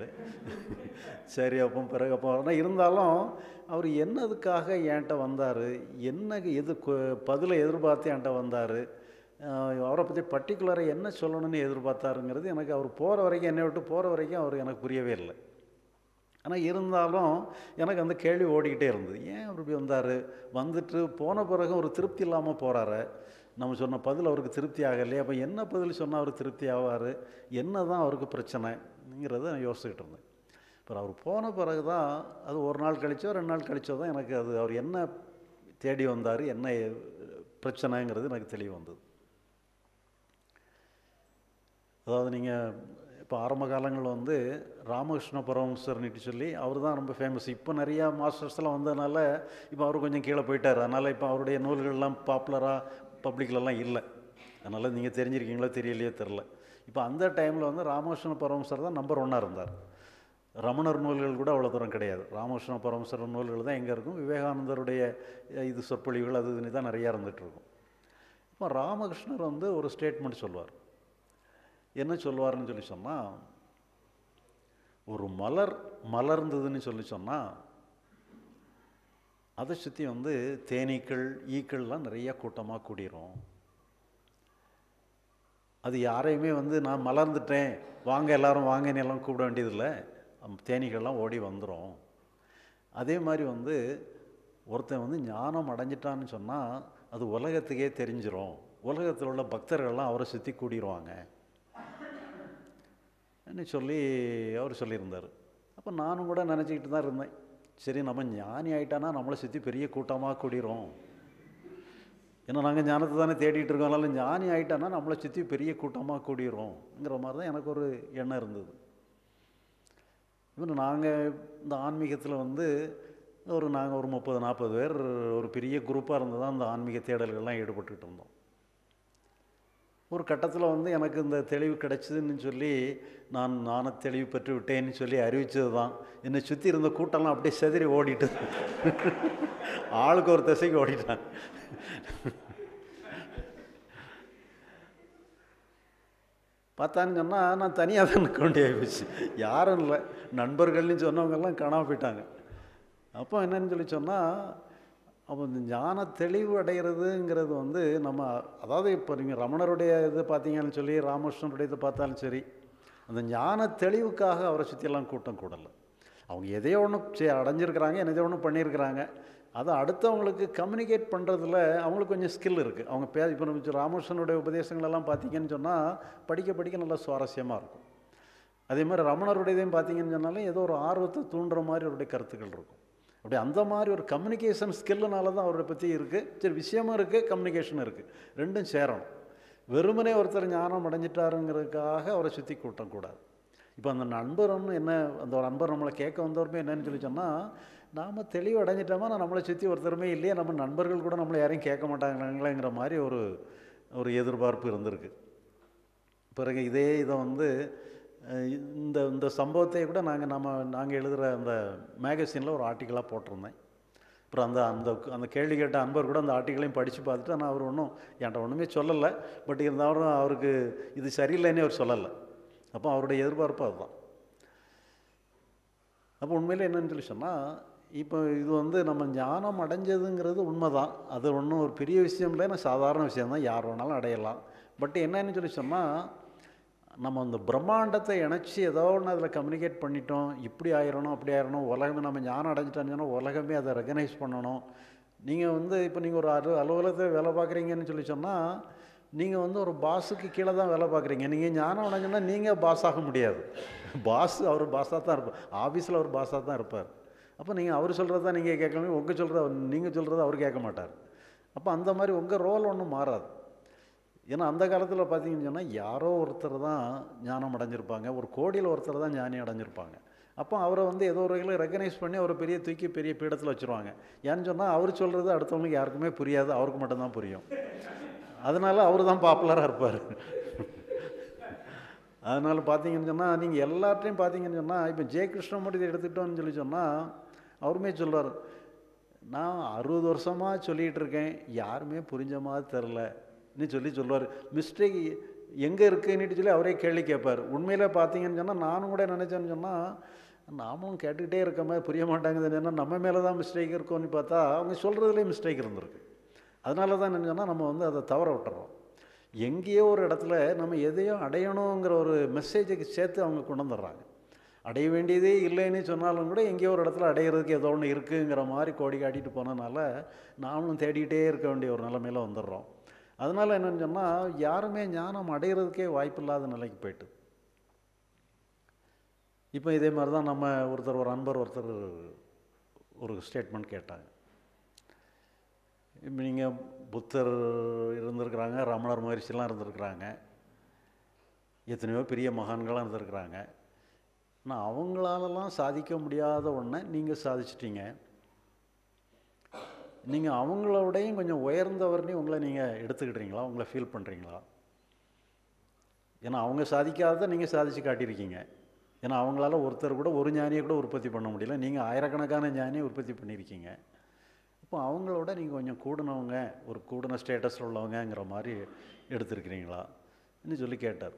சரி அப்போ பிறகு அப்போ ஆனால் இருந்தாலும் அவர் என்னதுக்காக என்கிட்ட வந்தார் என்ன எது பதிலை எதிர்பார்த்து என்கிட்ட வந்தார் அவரை பற்றி பர்டிகுலராக என்ன சொல்லணும்னு எதிர்பார்த்தாருங்கிறது எனக்கு அவர் போகிற வரைக்கும் என்னை விட்டு போகிற வரைக்கும் அவர் எனக்கு புரியவே இல்லை ஆனால் இருந்தாலும் எனக்கு அந்த கேள்வி ஓடிக்கிட்டே இருந்தது ஏன் அவர் இப்படி வந்தார் வந்துட்டு போன பிறகு ஒரு திருப்தி இல்லாமல் போகிறாரு நம்ம சொன்ன பதில் அவருக்கு திருப்தி ஆகலையே அப்போ என்ன பதில் சொன்னால் அவர் திருப்தி ஆவார் என்ன தான் அவருக்கு பிரச்சனைங்கிறத நான் யோசிச்சுக்கிட்டு இருந்தேன் அப்புறம் அவர் போன பிறகு தான் அது ஒரு நாள் கழிச்சோ ரெண்டு நாள் கழிச்சோ தான் எனக்கு அது அவர் என்ன தேடி வந்தார் என்ன பிரச்சனைங்கிறது எனக்கு தெளிவு வந்தது அதாவது நீங்கள் இப்போ ஆரம்ப காலங்களில் வந்து ராமகிருஷ்ண பரமஹம்சர்னிட்டு சொல்லி அவர் தான் ரொம்ப ஃபேமஸ் இப்போ நிறையா மாஸ்டர்ஸ்லாம் வந்ததுனால இப்போ அவர் கொஞ்சம் கீழே போயிட்டார் அதனால் இப்போ அவருடைய நூல்கள்லாம் பாப்புலராக பப்ளிக்லலாம் இல்லை அதனால் நீங்கள் தெரிஞ்சிருக்கீங்களோ தெரியலையோ தெரில இப்போ அந்த டைமில் வந்து ராமகிருஷ்ண பரமஹம்சர் தான் நம்பர் ஒன்னாக இருந்தார் ரமணர் நூல்கள் கூட அவ்வளோ தூரம் கிடையாது ராமகிருஷ்ண பரமஹம்சர் நூல்கள் தான் எங்கே இருக்கும் விவேகானந்தருடைய இது சொற்பொழிவுகள் அது இதுன்னு தான் நிறையா இருந்துகிட்டு இருக்கும் இப்போ ராமகிருஷ்ணர் வந்து ஒரு ஸ்டேட்மெண்ட் சொல்லுவார் என்ன சொல்லுவார்னு சொல்லி சொன்னால் ஒரு மலர் மலர்ந்ததுன்னு சொல்லி சொன்னால் அதை சுற்றி வந்து தேனீக்கள் ஈக்கள்லாம் நிறையா கூட்டமாக கூடிரும் அது யாரையுமே வந்து நான் மலர்ந்துட்டேன் வாங்க எல்லாரும் வாங்கன்னு எல்லாம் கூப்பிட வேண்டியதில்லை அம் தேனீக்கள்லாம் ஓடி வந்துடும் அதே மாதிரி வந்து ஒருத்தன் வந்து ஞானம் அடைஞ்சிட்டான்னு சொன்னால் அது உலகத்துக்கே தெரிஞ்சிரும் உலகத்தில் உள்ள பக்தர்கள்லாம் அவரை சுற்றி கூடிருவாங்க ன்னு சொல்லி அவர் சொல்லியிருந்தார் அப்போ நானும் கூட நினச்சிக்கிட்டு தான் இருந்தேன் சரி நம்ம ஞானி ஆயிட்டானா நம்மளை சுற்றி பெரிய கூட்டமாக கூடிரும் ஏன்னா நாங்கள் ஞானத்தை தானே தேடிட்டு இருக்கோம் அதனால ஞானி ஆயிட்டானா நம்மளை சுற்றி பெரிய கூட்டமாக கூடிரும்ங்கிற மாதிரி தான் எனக்கு ஒரு எண்ணம் இருந்தது இவன் நாங்கள் இந்த ஆன்மீகத்தில் வந்து ஒரு நாங்கள் ஒரு முப்பது நாற்பது பேர் ஒரு பெரிய குரூப்பாக இருந்து தான் இந்த ஆன்மீக தேடல்கள்லாம் ஈடுபட்டுக்கிட்டு இருந்தோம் ஒரு கட்டத்தில் வந்து எனக்கு இந்த தெளிவு கிடைச்சதுன்னு சொல்லி நான் நான தெளிவு பெற்று விட்டேன்னு சொல்லி அறிவித்தது தான் என்னை சுற்றி இருந்த கூட்டம்லாம் அப்படியே செதறி ஓடிட்டு ஆளுக்கு ஒரு திசைக்கு ஓடிட்டான் பார்த்தான்னு சொன்னால் நான் தனியாக தான் நிற்க வேண்டிய போச்சு யாரும் இல்லை நண்பர்கள்னு சொன்னவங்கெல்லாம் காணாமல் போயிட்டாங்க அப்போ என்னன்னு சொல்லி சொன்னால் அப்போ இந்த ஞான தெளிவு அடைகிறதுங்கிறது வந்து நம்ம அதாவது இப்போ நீங்கள் ரமணருடைய இது பார்த்தீங்கன்னு சொல்லி ராமகிருஷ்ணனுடைய இது பார்த்தாலும் சரி அந்த ஞான தெளிவுக்காக அவரை சுற்றியெல்லாம் கூட்டம் கூடலை அவங்க எதையோ ஒன்று அடைஞ்சிருக்கிறாங்க எதையோ ஒன்று பண்ணியிருக்கிறாங்க அதை அடுத்தவங்களுக்கு கம்யூனிகேட் பண்ணுறதுல அவங்களுக்கு கொஞ்சம் ஸ்கில் இருக்குது அவங்க பே இப்போ நம்ம ராமகிருஷ்ணனுடைய உபதேசங்களெல்லாம் பார்த்தீங்கன்னு சொன்னால் படிக்க படிக்க நல்லா சுவாரஸ்யமாக இருக்கும் அதே மாதிரி ரமணருடையதையும் பார்த்தீங்கன்னு சொன்னாலும் ஏதோ ஒரு ஆர்வத்தை தூண்டுற மாதிரி அவருடைய கருத்துக்கள் இருக்கும் அப்படி அந்த மாதிரி ஒரு கம்யூனிகேஷன் ஸ்கில்லுனால தான் அவரை பற்றி இருக்குது சரி விஷயமும் இருக்குது கம்யூனிகேஷனும் இருக்குது ரெண்டும் சேரணும் வெறுமனே ஒருத்தர் ஞானம் அடைஞ்சிட்டாருங்கிறதுக்காக அவரை சுற்றி கூட்டம் கூடாது இப்போ அந்த நண்பர்னு என்ன அந்த ஒரு நண்பர் நம்மளை கேட்க வந்தவருமே என்னன்னு சொல்லி சொன்னால் நாம் தெளிவு அடைஞ்சிட்டோமா நம்மளை சுற்றி ஒருத்தருமே இல்லையே நம்ம நண்பர்கள் கூட நம்மளை யாரையும் கேட்க மாட்டாங்களேங்கிற மாதிரி ஒரு ஒரு எதிர்பார்ப்பு இருந்திருக்கு பிறகு இதே இதை வந்து இந்த இந்த சம்பவத்தை கூட நாங்கள் நம்ம நாங்கள் எழுதுகிற அந்த மேகசினில் ஒரு ஆர்டிக்கலாக போட்டிருந்தேன் அப்புறம் அந்த அந்த அந்த கேள்வி கேட்ட அன்பர் கூட அந்த ஆர்டிக்கலையும் படித்து பார்த்துட்டு ஆனால் அவர் ஒன்றும் என்கிட்ட ஒன்றுமே சொல்லலை பட் இருந்தாலும் அவருக்கு இது சரியில்லைன்னே அவர் சொல்லலை அப்போ அவருடைய எதிர்பார்ப்பு அதுதான் அப்போ உண்மையில் என்னன்னு சொல்லி சொன்னால் இப்போ இது வந்து நம்ம ஞானம் அடைஞ்சதுங்கிறது உண்மை தான் அது ஒன்றும் ஒரு பெரிய விஷயம் இல்லை நான் சாதாரண விஷயம் தான் யார் வேணாலும் அடையலாம் பட் என்னன்னு சொல்லி சொன்னால் நம்ம அந்த பிரம்மாண்டத்தை இணைச்சி ஏதோ ஒன்று அதில் கம்யூனிகேட் பண்ணிட்டோம் இப்படி ஆயிரணும் அப்படி ஆயிரணும் உலகமே நம்ம ஞானம் அடைஞ்சிட்டோம்னு சொன்னால் உலகமே அதை ரெகனைஸ் பண்ணணும் நீங்கள் வந்து இப்போ நீங்கள் ஒரு அலு அலுவலகத்தில் வேலை பார்க்குறீங்கன்னு சொல்லி சொன்னால் நீங்கள் வந்து ஒரு பாஸுக்கு கீழே தான் வேலை பார்க்குறீங்க நீங்கள் ஞானம் அடைஞ்சோன்னா நீங்கள் பாஸ் ஆக முடியாது பாஸ் அவர் பாஸாக தான் இருப்பார் ஆஃபீஸில் அவர் பாஸாக தான் இருப்பார் அப்போ நீங்கள் அவர் சொல்கிறது தான் நீங்கள் கேட்கணும் உங்கள் சொல்கிறத நீங்கள் சொல்கிறத அவர் கேட்க மாட்டார் அப்போ அந்த மாதிரி உங்கள் ரோல் ஒன்றும் மாறாது ஏன்னா அந்த காலத்தில் பார்த்தீங்கன்னு சொன்னால் யாரோ ஒருத்தர் தான் ஞானம் அடைஞ்சிருப்பாங்க ஒரு கோடியில் ஒருத்தர் தான் ஞானி அடைஞ்சிருப்பாங்க அப்போ அவரை வந்து ஏதோ ஒரு வகையில் ரெக்கனைஸ் பண்ணி அவரை பெரிய தூக்கி பெரிய பீடத்தில் வச்சுருவாங்க ஏன்னு சொன்னால் அவர் சொல்கிறது அடுத்தவங்களுக்கு யாருக்குமே புரியாது அவருக்கு மட்டும்தான் புரியும் அதனால் அவர் தான் பாப்புலராக இருப்பார் அதனால் பார்த்தீங்கன்னு சொன்னால் நீங்கள் எல்லாத்தையும் பார்த்தீங்கன்னு சொன்னால் இப்போ ஜெய கிருஷ்ணமூர்த்தி எடுத்துக்கிட்டோம்னு சொல்லி சொன்னால் அவருமே சொல்கிறார் நான் அறுபது வருஷமாக சொல்லிகிட்டு இருக்கேன் யாருமே புரிஞ்ச மாதிரி தெரிலன்னு சொல்லி சொல்லுவார் மிஸ்டேக் எங்கே இருக்குன்னுட்டு சொல்லி அவரே கேள்வி கேட்பார் உண்மையில் பார்த்தீங்கன்னு சொன்னால் நானும் கூட நினச்சேன்னு சொன்னால் நாமளும் கேட்டுக்கிட்டே இருக்க மாதிரி புரிய மாட்டாங்குதுன்னு சொன்னால் நம்ம மேலே தான் மிஸ்டேக் இருக்கும்னு பார்த்தா அவங்க சொல்கிறதுலேயே மிஸ்டேக் இருந்திருக்கு அதனால தான் என்ன சொன்னால் நம்ம வந்து அதை தவற விட்டுறோம் எங்கேயோ ஒரு இடத்துல நம்ம எதையும் அடையணுங்கிற ஒரு மெசேஜுக்கு சேர்த்து அவங்க கொண்டு வந்துடுறாங்க அடைய வேண்டியதே இல்லைன்னு சொன்னாலும் கூட எங்கேயோ ஒரு இடத்துல அடையிறதுக்கு ஏதோ ஒன்று இருக்குங்கிற மாதிரி கோடி காட்டிட்டு போனதுனால நாமளும் தேடிக்கிட்டே இருக்க வேண்டிய ஒரு நிலைமையில வந்துடுறோம் அதனால் என்னென்னு சொன்னால் யாருமே ஞானம் அடையிறதுக்கே வாய்ப்பு இல்லாத நிலைக்கு போயிட்டு இப்போ இதே மாதிரி தான் நம்ம ஒருத்தர் ஒரு அன்பர் ஒருத்தர் ஒரு ஸ்டேட்மெண்ட் கேட்டாங்க இப்போ நீங்கள் புத்தர் இருந்திருக்கிறாங்க ரமணர் மகரிஷிலாம் இருந்திருக்கிறாங்க எத்தனையோ பெரிய மகான்களாக இருந்திருக்கிறாங்க ஆனால் அவங்களாலலாம் சாதிக்க முடியாத ஒன்றை நீங்கள் சாதிச்சிட்டீங்க நீங்கள் அவங்களோடையும் கொஞ்சம் உயர்ந்தவர்னே உங்களை நீங்கள் எடுத்துக்கிட்டீங்களா உங்களை ஃபீல் பண்ணுறீங்களா ஏன்னா அவங்க சாதிக்காததை நீங்கள் சாதித்து காட்டியிருக்கீங்க ஏன்னா அவங்களால ஒருத்தர் கூட ஒரு ஞானியை கூட உற்பத்தி பண்ண முடியல நீங்கள் ஆயிரக்கணக்கான ஞானியை உற்பத்தி பண்ணியிருக்கீங்க இப்போ அவங்களோட நீங்கள் கொஞ்சம் கூடினவங்க ஒரு கூடின ஸ்டேட்டஸில் உள்ளவங்கங்கிற மாதிரி எடுத்திருக்கிறீங்களா ன்னு சொல்லி கேட்டார்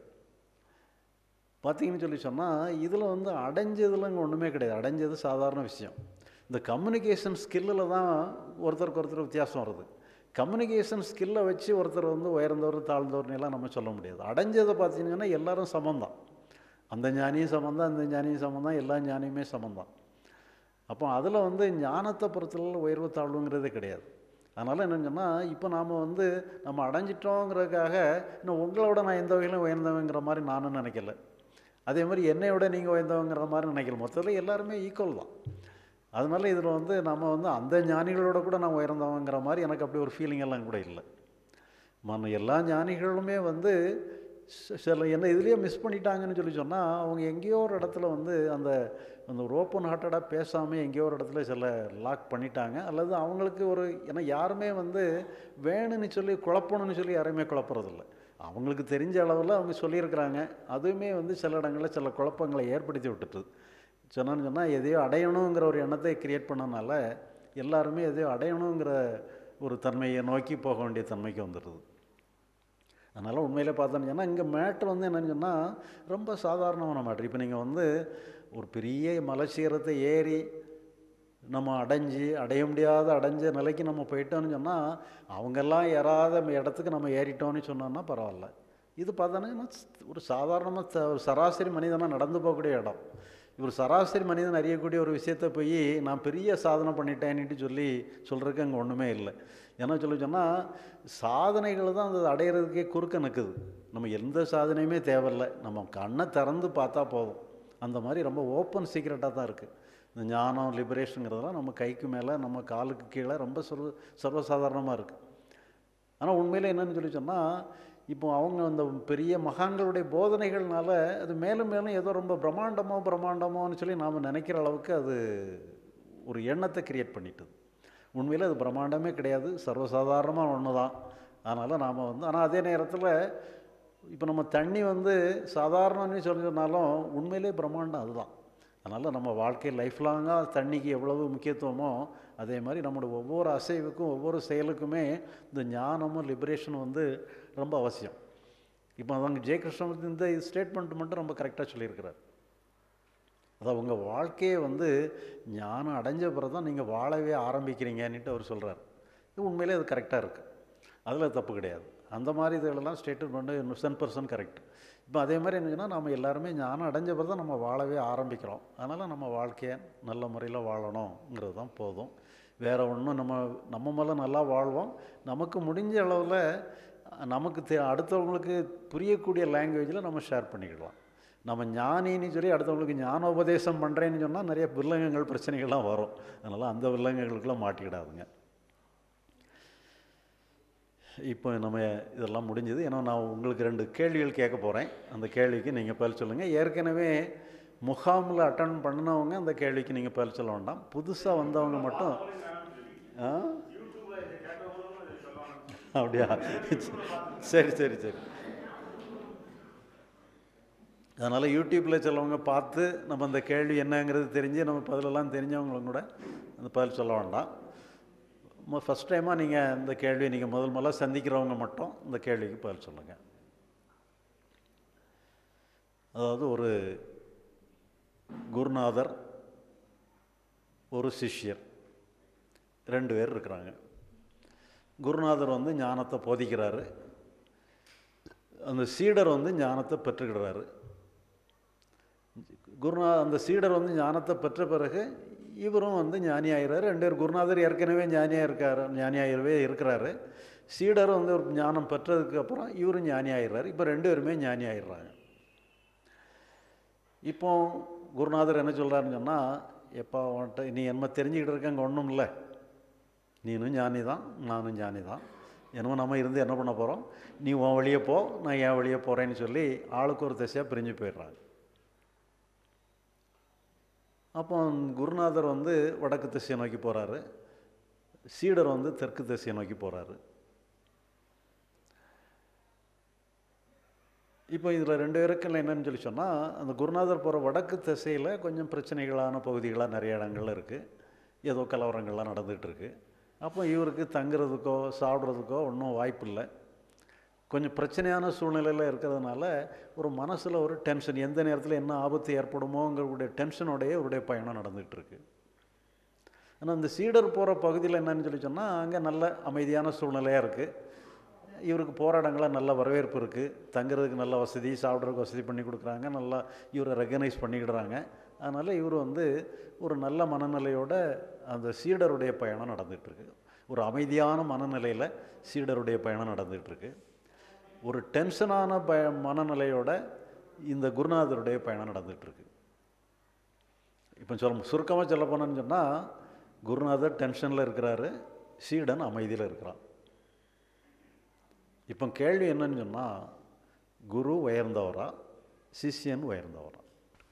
பார்த்தீங்கன்னு சொல்லி சொன்னால் இதில் வந்து அடைஞ்சதுல இங்கே ஒன்றுமே கிடையாது அடைஞ்சது சாதாரண விஷயம் இந்த கம்யூனிகேஷன் ஸ்கில்லில் தான் ஒருத்தருக்கு ஒருத்தர் வித்தியாசம் வருது கம்யூனிகேஷன் ஸ்கில்லை வச்சு ஒருத்தர் வந்து உயர்ந்தவர் தாழ்ந்தவர்னு எல்லாம் நம்ம சொல்ல முடியாது அடைஞ்சதை பார்த்தீங்கன்னா எல்லாரும் சமந்தான் அந்த ஞானியும் சமந்தான் இந்த ஞானியும் சமந்தான் எல்லா ஞானியுமே சமந்தான் அப்போ அதில் வந்து ஞானத்தை பொறுத்தளவு உயர்வு தாழ்வுங்கிறதே கிடையாது அதனால் என்னன்னு சொன்னால் இப்போ நாம் வந்து நம்ம அடைஞ்சிட்டோங்கிறதுக்காக இன்னும் உங்களோட நான் எந்த வகையிலும் உயர்ந்தவங்கிற மாதிரி நானும் நினைக்கல அதே மாதிரி என்னை விட நீங்கள் உயர்ந்தவங்கிற மாதிரி நினைக்கல மொத்தத்தில் எல்லாருமே ஈக்குவல் தான் அதனால இதில் வந்து நம்ம வந்து அந்த ஞானிகளோட கூட நான் உயர்ந்தவங்கிற மாதிரி எனக்கு அப்படி ஒரு ஃபீலிங் எல்லாம் கூட இல்லை மன எல்லா ஞானிகளுமே வந்து ச- சில என்ன இதுலேயே மிஸ் பண்ணிட்டாங்கன்னு சொல்லி சொன்னால் அவங்க எங்கேயோ ஒரு இடத்துல வந்து அந்த அந்த ஒரு ஓப்பன் ஹார்ட்டடாக பேசாமல் எங்கேயோ ஒரு இடத்துல சில லாக் பண்ணிட்டாங்க அல்லது அவங்களுக்கு ஒரு ஏன்னா யாருமே வந்து வேணும்னு சொல்லி குழப்பணும்னு சொல்லி யாரையுமே குழப்பறதில்ல அவங்களுக்கு தெரிஞ்ச அளவில் அவங்க சொல்லியிருக்கிறாங்க அதுவுமே வந்து சில இடங்களில் சில குழப்பங்களை ஏற்படுத்தி விட்டுட்டுது சொன்னான்னு சொன்னால் எதையோ அடையணுங்கிற ஒரு எண்ணத்தை கிரியேட் பண்ணனால எல்லாருமே எதையோ அடையணுங்கிற ஒரு தன்மையை நோக்கி போக வேண்டிய தன்மைக்கு வந்துடுது அதனால் உண்மையிலே பார்த்தோன்னு சொன்னால் இங்கே மேட்ரு வந்து என்னன்னு சொன்னால் ரொம்ப சாதாரணமான மேட்ரு இப்போ நீங்கள் வந்து ஒரு பெரிய மலைச்சீரத்தை ஏறி நம்ம அடைஞ்சு அடைய முடியாத அடைஞ்ச நிலைக்கு நம்ம போயிட்டோம்னு சொன்னால் அவங்கெல்லாம் ஏறாத இடத்துக்கு நம்ம ஏறிட்டோம்னு சொன்னோம்னா பரவாயில்ல இது பார்த்தோன்னா ஒரு சாதாரணமாக ஒரு சராசரி மனிதனாக நடந்து போகக்கூடிய இடம் இவர் சராசரி மனிதன் அறியக்கூடிய ஒரு விஷயத்தை போய் நான் பெரிய சாதனை பண்ணிட்டேன்னுட்டு சொல்லி சொல்கிறதுக்கு அங்கே ஒன்றுமே இல்லை ஏன்னா சொல்லி சொன்னால் சாதனைகள் தான் அது அடையிறதுக்கே குறுக்க நிற்குது நம்ம எந்த சாதனையுமே தேவையில்லை நம்ம கண்ணை திறந்து பார்த்தா போதும் அந்த மாதிரி ரொம்ப ஓப்பன் சீக்ரெட்டாக தான் இருக்குது இந்த ஞானம் லிபரேஷனுங்கிறதெல்லாம் நம்ம கைக்கு மேலே நம்ம காலுக்கு கீழே ரொம்ப சர்வ சர்வசாதாரணமாக இருக்குது ஆனால் உண்மையில் என்னன்னு சொல்லி சொன்னால் இப்போ அவங்க அந்த பெரிய மகான்களுடைய போதனைகள்னால அது மேலும் மேலும் ஏதோ ரொம்ப பிரம்மாண்டமோ பிரம்மாண்டமோன்னு சொல்லி நாம் நினைக்கிற அளவுக்கு அது ஒரு எண்ணத்தை கிரியேட் பண்ணிட்டுது உண்மையில் அது பிரம்மாண்டமே கிடையாது சர்வசாதாரணமாக ஒன்று தான் அதனால் நாம் வந்து ஆனால் அதே நேரத்தில் இப்போ நம்ம தண்ணி வந்து சாதாரணன்னு சொல்லி சொன்னாலும் உண்மையிலே பிரம்மாண்டம் அதுதான் அதனால் நம்ம வாழ்க்கை லைஃப் லாங்காக தண்ணிக்கு எவ்வளவு முக்கியத்துவமோ அதே மாதிரி நம்மளோட ஒவ்வொரு அசைவுக்கும் ஒவ்வொரு செயலுக்குமே இந்த ஞானமும் லிபரேஷனும் வந்து ரொம்ப அவசியம் இப்போ அவங்க ஜெய கிருஷ்ணமூர்த்தி இந்த ஸ்டேட்மெண்ட் மட்டும் ரொம்ப கரெக்டாக சொல்லியிருக்கிறார் அதான் உங்கள் வாழ்க்கையை வந்து ஞானம் அடைஞ்ச பிறகு தான் நீங்கள் வாழவே ஆரம்பிக்கிறீங்கன்னுட்டு அவர் சொல்கிறார் இது உண்மையிலே அது கரெக்டாக இருக்குது அதில் தப்பு கிடையாது அந்த மாதிரி இதுகளெல்லாம் ஸ்டேட்மெண்ட் நுசன் பர்சன் கரெக்ட் இப்போ அதே மாதிரி என்னச்சுன்னா நம்ம எல்லாருமே ஞானம் அடைஞ்ச பிறகு தான் நம்ம வாழவே ஆரம்பிக்கிறோம் அதனால் நம்ம வாழ்க்கையை நல்ல முறையில் வாழணுங்கிறது தான் போதும் வேறு ஒன்றும் நம்ம நம்ம மேலே நல்லா வாழ்வோம் நமக்கு முடிஞ்ச அளவில் நமக்கு தே அடுத்தவங்களுக்கு புரியக்கூடிய லாங்குவேஜில் நம்ம ஷேர் பண்ணிக்கலாம் நம்ம ஞானின்னு சொல்லி அடுத்தவங்களுக்கு ஞானோபதேசம் பண்ணுறேன்னு சொன்னால் நிறைய வில்லங்கங்கள் பிரச்சனைகள்லாம் வரும் அதனால் அந்த வில்லங்கங்களுக்கெல்லாம் மாட்டிக்கிடாதுங்க இப்போ நம்ம இதெல்லாம் முடிஞ்சது ஏன்னா நான் உங்களுக்கு ரெண்டு கேள்விகள் கேட்க போகிறேன் அந்த கேள்விக்கு நீங்கள் பதில் சொல்லுங்கள் ஏற்கனவே முகாமில் அட்டன் பண்ணினவங்க அந்த கேள்விக்கு நீங்கள் பதில் சொல்ல வேண்டாம் புதுசாக வந்தவங்க மட்டும் ஆ அப்படியா சரி சரி சரி அதனால் யூடியூப்பில் சிலவங்க பார்த்து நம்ம அந்த கேள்வி என்னங்கிறது தெரிஞ்சு நம்ம பதிலெல்லாம் தெரிஞ்சவங்களும் கூட அந்த பதில் சொல்ல வேண்டாம் ஃபஸ்ட் டைமாக நீங்கள் இந்த கேள்வியை நீங்கள் முதல் முதல்ல சந்திக்கிறவங்க மட்டும் இந்த கேள்விக்கு பதில் சொல்லுங்கள் அதாவது ஒரு குருநாதர் ஒரு சிஷ்யர் ரெண்டு பேர் இருக்கிறாங்க குருநாதர் வந்து ஞானத்தை போதிக்கிறாரு அந்த சீடர் வந்து ஞானத்தை பெற்றுக்கிடுறாரு குருநா அந்த சீடர் வந்து ஞானத்தை பெற்ற பிறகு இவரும் வந்து ஞானி ஆகிறாரு ரெண்டு பேர் குருநாதர் ஏற்கனவே ஞானியாக இருக்காரு ஞானியாகவே இருக்கிறாரு சீடர் வந்து ஒரு ஞானம் பெற்றதுக்கு அப்புறம் இவரும் ஞானி ஆயிடுறாரு இப்போ ரெண்டு பேருமே ஞானி ஆயிடுறாங்க இப்போ குருநாதர் என்ன சொல்கிறாருன்னு சொன்னால் எப்போ உன்ட்ட நீ என்ன தெரிஞ்சுக்கிட்டு இருக்க அங்கே ஒன்றும் இல்லை நீனும் ஞானி தான் நானும் ஞானி தான் என்னமோ நம்ம இருந்து என்ன பண்ண போகிறோம் நீ உன் வழியே போ நான் என் வழியே போகிறேன்னு சொல்லி ஆளுக்கு ஒரு திசையாக பிரிஞ்சு போயிடுறாங்க அப்போ குருநாதர் வந்து வடக்கு திசையை நோக்கி போகிறாரு சீடர் வந்து தெற்கு திசையை நோக்கி போகிறாரு இப்போ இதில் ரெண்டு பேருக்குள்ள என்னன்னு சொல்லி சொன்னால் அந்த குருநாதர் போகிற வடக்கு திசையில் கொஞ்சம் பிரச்சனைகளான பகுதிகளாக நிறைய இடங்கள்ல இருக்குது ஏதோ கலவரங்கள்லாம் நடந்துகிட்டு இருக்கு அப்போ இவருக்கு தங்குறதுக்கோ சாப்பிட்றதுக்கோ ஒன்றும் வாய்ப்பு இல்லை கொஞ்சம் பிரச்சனையான சூழ்நிலையில் இருக்கிறதுனால ஒரு மனசில் ஒரு டென்ஷன் எந்த நேரத்தில் என்ன ஆபத்து ஏற்படுமோங்கிறவுடைய டென்ஷனோடையே இவருடைய பயணம் நடந்துகிட்டு இருக்கு ஆனால் இந்த சீடர் போகிற பகுதியில் என்னன்னு சொல்லி சொன்னால் அங்கே நல்ல அமைதியான சூழ்நிலையாக இருக்குது இவருக்கு போகிற இடங்கள்லாம் நல்ல வரவேற்பு இருக்குது தங்குறதுக்கு நல்ல வசதி சாப்பிட்றதுக்கு வசதி பண்ணி கொடுக்குறாங்க நல்லா இவரை ரெகனைஸ் பண்ணிக்கிடுறாங்க அதனால் இவர் வந்து ஒரு நல்ல மனநிலையோட அந்த சீடருடைய பயணம் நடந்துகிட்ருக்கு ஒரு அமைதியான மனநிலையில் சீடருடைய பயணம் நடந்துகிட்ருக்கு ஒரு டென்ஷனான பய மனநிலையோட இந்த குருநாதருடைய பயணம் நடந்துகிட்ருக்கு இப்போ சொல்ல சுருக்கமாக சொல்ல போனோன்னு சொன்னால் குருநாதர் டென்ஷனில் இருக்கிறாரு சீடன் அமைதியில் இருக்கிறான் இப்போ கேள்வி என்னன்னு சொன்னால் குரு உயர்ந்தவரா சிஷ்யன் உயர்ந்தவரா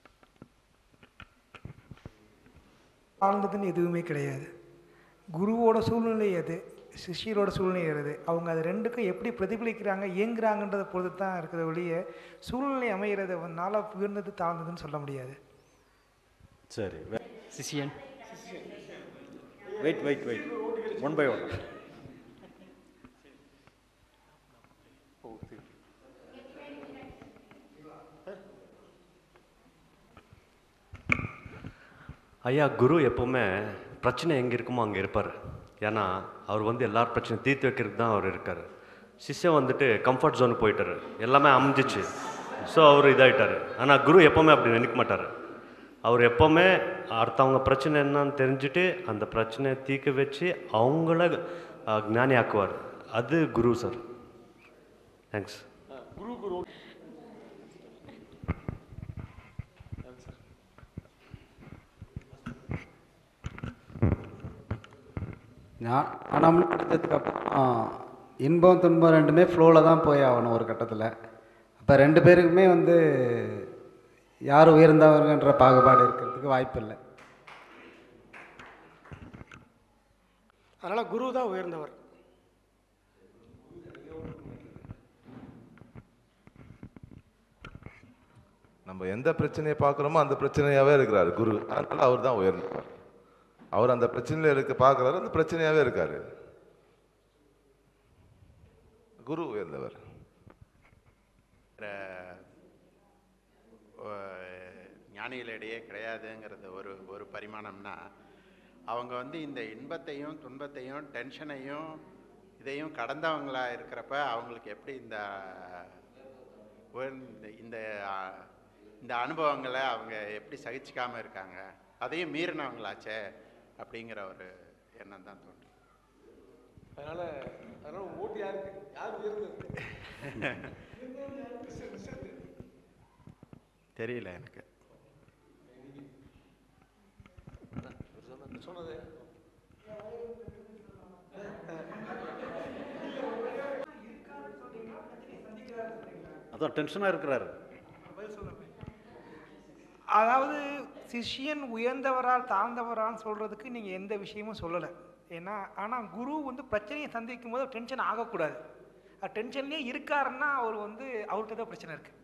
ஆழ்ந்ததுன்னு எதுவுமே கிடையாது குருவோட சூழ்நிலை எது சிஷ்யரோட சூழ்நிலை எது அவங்க அது ரெண்டுக்கும் எப்படி பிரதிபலிக்கிறாங்க இயங்குறாங்கன்றதை பொறுத்து தான் இருக்கிற ஒழிய சூழ்நிலை அமைகிறதுனால உயர்ந்தது தாழ்ந்ததுன்னு சொல்ல முடியாது சரி சிஷியன் wait wait wait one by one ஐயா குரு எப்போவுமே பிரச்சனை எங்கே இருக்குமோ அங்கே இருப்பார் ஏன்னா அவர் வந்து எல்லார் பிரச்சனையும் தீர்த்து வைக்கிறதுக்கு தான் அவர் இருக்கார் சிஷ்யன் வந்துட்டு கம்ஃபர்ட் ஜோனுக்கு போயிட்டாரு எல்லாமே அமைஞ்சிச்சு ஸோ அவர் இதாயிட்டார் ஆனால் குரு எப்போவுமே அப்படி நினைக்க மாட்டார் அவர் எப்போவுமே அடுத்தவங்க பிரச்சனை என்னன்னு தெரிஞ்சுட்டு அந்த பிரச்சனையை தீர்க்க வச்சு அவங்கள அஹ், ஞானி ஆக்குவார் அது குரு சார் தேங்க்ஸ் ஞானம் எடுத்ததுக்கப்புறம் இன்பம் துன்பம் ரெண்டுமே ஃப்ளோவில் தான் போய் ஆகணும் ஒரு கட்டத்தில் அப்போ ரெண்டு பேருக்குமே வந்து யார் உயர்ந்தவர்கன்ற பாகுபாடு இருக்கிறதுக்கு வாய்ப்பு இல்லை அதனால் குரு தான் உயர்ந்தவர் நம்ம எந்த பிரச்சனையை பார்க்குறோமோ அந்த பிரச்சனையாகவே இருக்கிறாரு குரு அதனால அவர் தான் உயர்ந்தவர் அவர் அந்த பிரச்சனையில் இருக்க பார்க்குறாரு அந்த பிரச்சனையாகவே இருக்காரு குரு உயர்ந்தவர் அஹ், ஞானிகளிடையே கிடையாதுங்கிறது ஒரு ஒரு பரிமாணம்னா அவங்க வந்து இந்த இன்பத்தையும் துன்பத்தையும் டென்ஷனையும் இதையும் கடந்தவங்களா இருக்கிறப்ப அவங்களுக்கு எப்படி இந்த உயர்ந்த- இந்த அஹ், இந்த அனுபவங்களை அவங்க எப்படி சகிச்சுக்காம இருக்காங்க அதையும் மீறினவங்களாச்சே அப்படிங்கிற ஒரு எண்ணம் தான் தோன்றும் அதனால் அதனால் ஓட்டு யாருக்கு யார் உயர்ந்தது தெரியல எனக்கு சொன்னது அதான் டென்ஷனாக இருக்கிறாரு அதாவது சிஷ்யன் உயர்ந்தவரால் தாழ்ந்தவரான்னு சொல்கிறதுக்கு நீங்கள் எந்த விஷயமும் சொல்லலை ஏன்னா ஆனால் குரு வந்து பிரச்சனையை சந்திக்கும் போது டென்ஷன் ஆகக்கூடாது டென்ஷன்லேயே இருக்காருன்னா அவர் வந்து அவர்கிட்ட தான் பிரச்சனை இருக்குது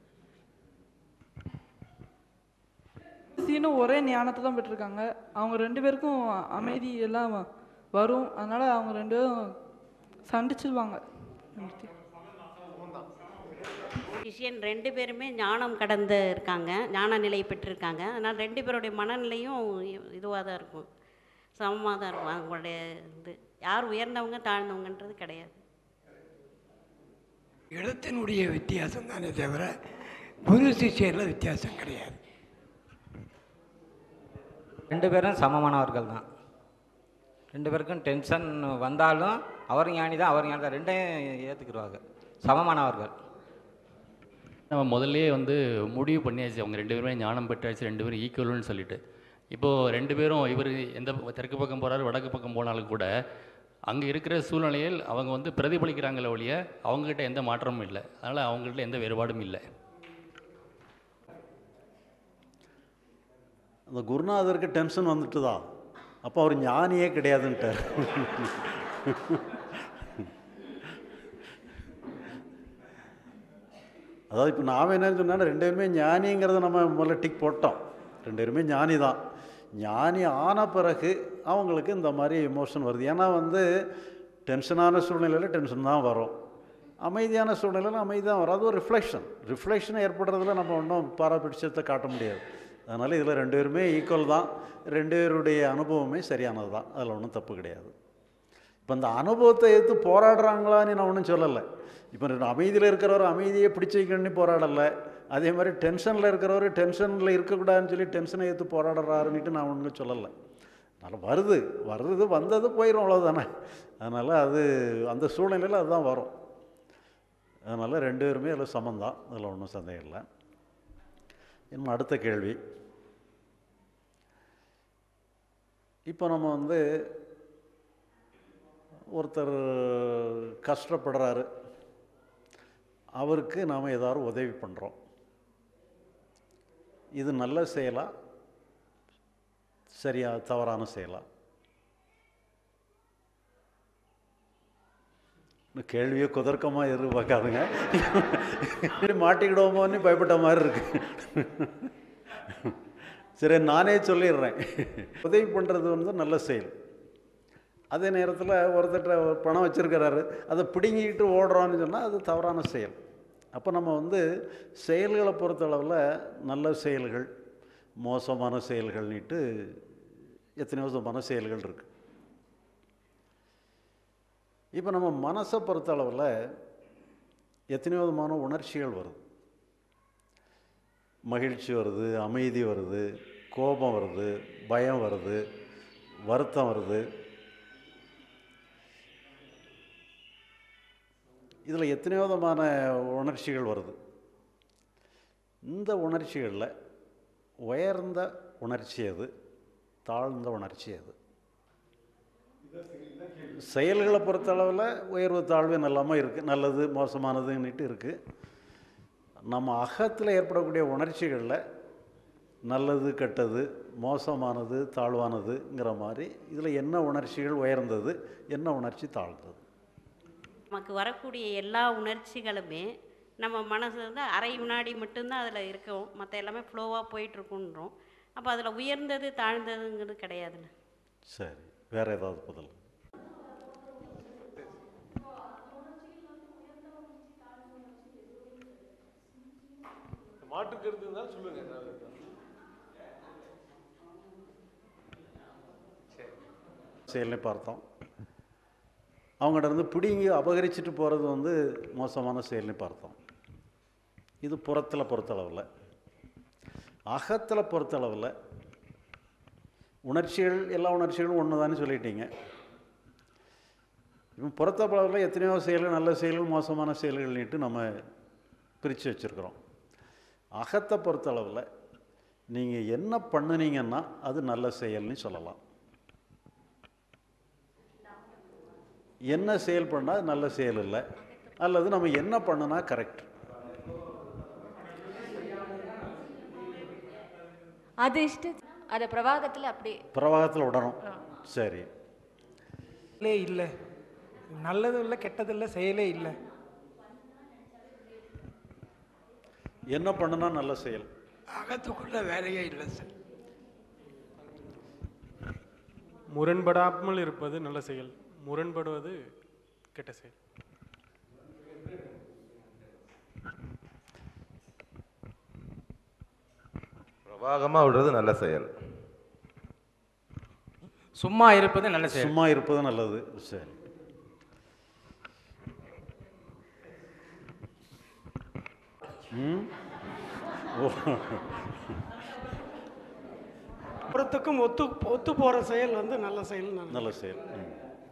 சீனும் ஒரே ஞானத்தை தான் பெற்றிருக்காங்க அவங்க ரெண்டு பேருக்கும் அமைதி எல்லாம் வ- வரும் அதனால அவங்க ரெண்டு பேரும் சண்டிச்சிருவாங்க சிஷ்யன் ரெண்டு பேருமே ஞானம் கடந்து இருக்காங்க ஞான நிலை பெற்றிருக்காங்க அதனால் ரெண்டு பேருடைய மனநிலையும் இதுவாக தான் இருக்கும் சமமாக தான் இருக்கும் அவங்களுடைய இது யார் உயர்ந்தவங்க தாழ்ந்தவங்கன்றது கிடையாது இடத்தினுடைய வித்தியாசம் தானே தவிர குரு சிஷ்யரில் வித்தியாசம் கிடையாது ரெண்டு பேரும் சமமானவர்கள் தான் ரெண்டு பேருக்கும் டென்ஷன் வந்தாலும் அவர் ஞானி தான் அவர் ஞானி தான் ரெண்டையும் ஏற்றுக்கிடுவாங்க சமமானவர்கள் நம்ம முதல்லயே வந்து முடிவு பண்ணியாச்சு அவங்க ரெண்டு பேருமே ஞானம் பெற்றாச்சு ரெண்டு பேரும் ஈக்குவல்னு சொல்லிட்டு இப்போது ரெண்டு பேரும் இவர் எந்த பக்கம் தெற்கு பக்கம் போகிறாரு வடக்கு பக்கம் போனாலும் கூட அங்கே இருக்கிற சூழ்நிலையில் அவங்க வந்து பிரதிபலிக்கிறாங்களே ஒழிய அவங்ககிட்ட எந்த மாற்றமும் இல்லை அதனால் அவங்ககிட்ட எந்த வேறுபாடும் இல்லை அந்த குருநாதருக்கு டென்ஷன் வந்துட்டு தான் அப்போ அவர் ஞானியே கிடையாதுன்ட்டார் அதாவது இப்போ நாம் என்ன சொன்னால் ரெண்டு பேருமே ஞானிங்கிறத நம்ம முதல்ல டிக் போட்டோம் ரெண்டு பேருமே ஞானி தான் ஞானி ஆன பிறகு அவங்களுக்கு இந்த மாதிரி எமோஷன் வருது ஏன்னா வந்து டென்ஷனான சூழ்நிலையில் டென்ஷன் தான் வரும் அமைதியான சூழ்நிலையில் அமைதி தான் வரும் அது ஒரு ரிஃப்ளெக்ஷன் ரிஃப்ளெக்ஷன் ஏற்படுறதுல நம்ம ஒன்றும் பாராபிடிச்சத்தை காட்ட முடியாது அதனால் இதில் ரெண்டு பேருமே ஈக்குவல் தான் ரெண்டு பேருடைய அனுபவமே சரியானது தான் அதில் ஒன்றும் தப்பு கிடையாது இப்போ இந்த அனுபவத்தை எடுத்து போராடுறாங்களான்னு நான் ஒன்றும் சொல்லலை இப்போ அமைதியில் இருக்கிறவர் அமைதியை பிடிச்சி வைக்கணும்னு போராடலை அதே மாதிரி டென்ஷனில் இருக்கிறவர் டென்ஷனில் இருக்கக்கூடாதுன்னு சொல்லி டென்ஷனை எடுத்து போராடுறாருன்னுட்டு நான் ஒன்றும் சொல்லலை அதனால் வருது வர்றது வந்தது போயிடும் அவ்வளோதானே அதனால் அது அந்த சூழ்நிலையில் அதுதான் வரும் அதனால் ரெண்டு பேருமே அதில் சமந்தான் அதில் ஒன்றும் சந்தேகம் இல்லை இன்னும் அடுத்த கேள்வி இப்போ நம்ம வந்து ஒருத்தர் கஷ்டப்படுறாரு அவருக்கு நாம் ஏதாவது உதவி பண்ணுறோம் இது நல்ல செயலா சரியா தவறான செயலா இந்த கேள்வியை குதர்க்கமாக எதிர்பார்க்காதுங்க இப்படி மாட்டிக்கிடுவோமோன்னு பயப்பட்ட மாதிரி இருக்கு சரி நானே சொல்லிடுறேன் உதவி பண்ணுறது வந்து நல்ல செயல் அதே நேரத்தில் ஒருத்தர்கிட்ட பணம் வச்சுருக்கிறாரு அதை பிடுங்கிக்கிட்டு ஓடுறோன்னு சொன்னால் அது தவறான செயல் அப்போ நம்ம வந்து செயல்களை பொறுத்தளவில் நல்ல செயல்கள் மோசமான செயல்கள்னுட்டு எத்தனையோ விதமான செயல்கள் இருக்குது இப்போ நம்ம மனசை பொறுத்தளவில் எத்தனையோ விதமான உணர்ச்சிகள் வருது மகிழ்ச்சி வருது அமைதி வருது கோபம் வருது பயம் வருது வருத்தம் வருது இதில் எத்தனையோ விதமான உணர்ச்சிகள் வருது இந்த உணர்ச்சிகளில் உயர்ந்த உணர்ச்சி எது தாழ்ந்த உணர்ச்சி எது செயல்களை பொறுத்தளவில் உயர்வு தாழ்வு நல்லாமல் இருக்குது நல்லது மோசமானதுன்னுட்டு இருக்குது நம்ம அகத்தில் ஏற்படக்கூடிய உணர்ச்சிகளில் நல்லது கெட்டது மோசமானது தாழ்வானதுங்கிற மாதிரி இதில் என்ன உணர்ச்சிகள் உயர்ந்தது என்ன உணர்ச்சி தாழ்ந்தது நமக்கு வரக்கூடிய எல்லா உணர்ச்சிகளுமே நம்ம மனசு வந்து அரை வினாடி மட்டும்தான் அதில் இருக்கும் மற்ற எல்லாமே ஃப்ளோவாக போயிட்டுருக்குன்றோம் அப்போ அதில் உயர்ந்தது தாழ்ந்ததுங்கிறது கிடையாதுல்ல சரி வேறு ஏதாவது பதில் மாற்று கருத்து இருந்தாலும் சொல்லுங்க செயல்னு பார்த்தோம் அவங்கள்ட்ட இருந்து பிடிங்கி அபகரிச்சுட்டு போகிறது வந்து மோசமான செயல்னு பார்த்தோம் இது புறத்தில் பொறுத்தளவில் அகத்தில் பொறுத்தளவில் உணர்ச்சிகள் எல்லா உணர்ச்சிகளும் ஒன்று தானே சொல்லிட்டீங்க இப்போ புறத்தளவில் எத்தனையோ செயல்கள் நல்ல செயல்கள் மோசமான செயல்கள்னுட்டு நம்ம பிரித்து வச்சுருக்குறோம் அகத்தை பொறுத்தளவில் நீங்கள் என்ன பண்ணுனீங்கன்னா அது நல்ல செயல்னு சொல்லலாம் என்ன செயல் பண்ணால் அது நல்ல செயல் இல்லை அல்லது நம்ம என்ன பண்ணுனா கரெக்ட் அது இஷ்ட அதை பிரவாகத்தில் அப்படி பிரவாகத்தில் விடணும் சரி செயலே இல்லை நல்லதும் இல்லை கெட்டதும் இல்லை செயலே இல்லை என்ன பண்ணுனா நல்ல செயல் அகத்துக்குள்ள வேலையே இல்லை சார் முரண்படாமல் இருப்பது நல்ல செயல் முரண்படுவது கெட்ட செயல் பிரவாகமாக விடுறது நல்ல செயல் சும்மா இருப்பது நல்ல செயல் சும்மா இருப்பது நல்லது சரி ம் ஓ புறத்துக்கும் ஒத்து ஒத்து போகிற செயல் வந்து நல்ல செயல் நான் நல்ல செயல் ம்.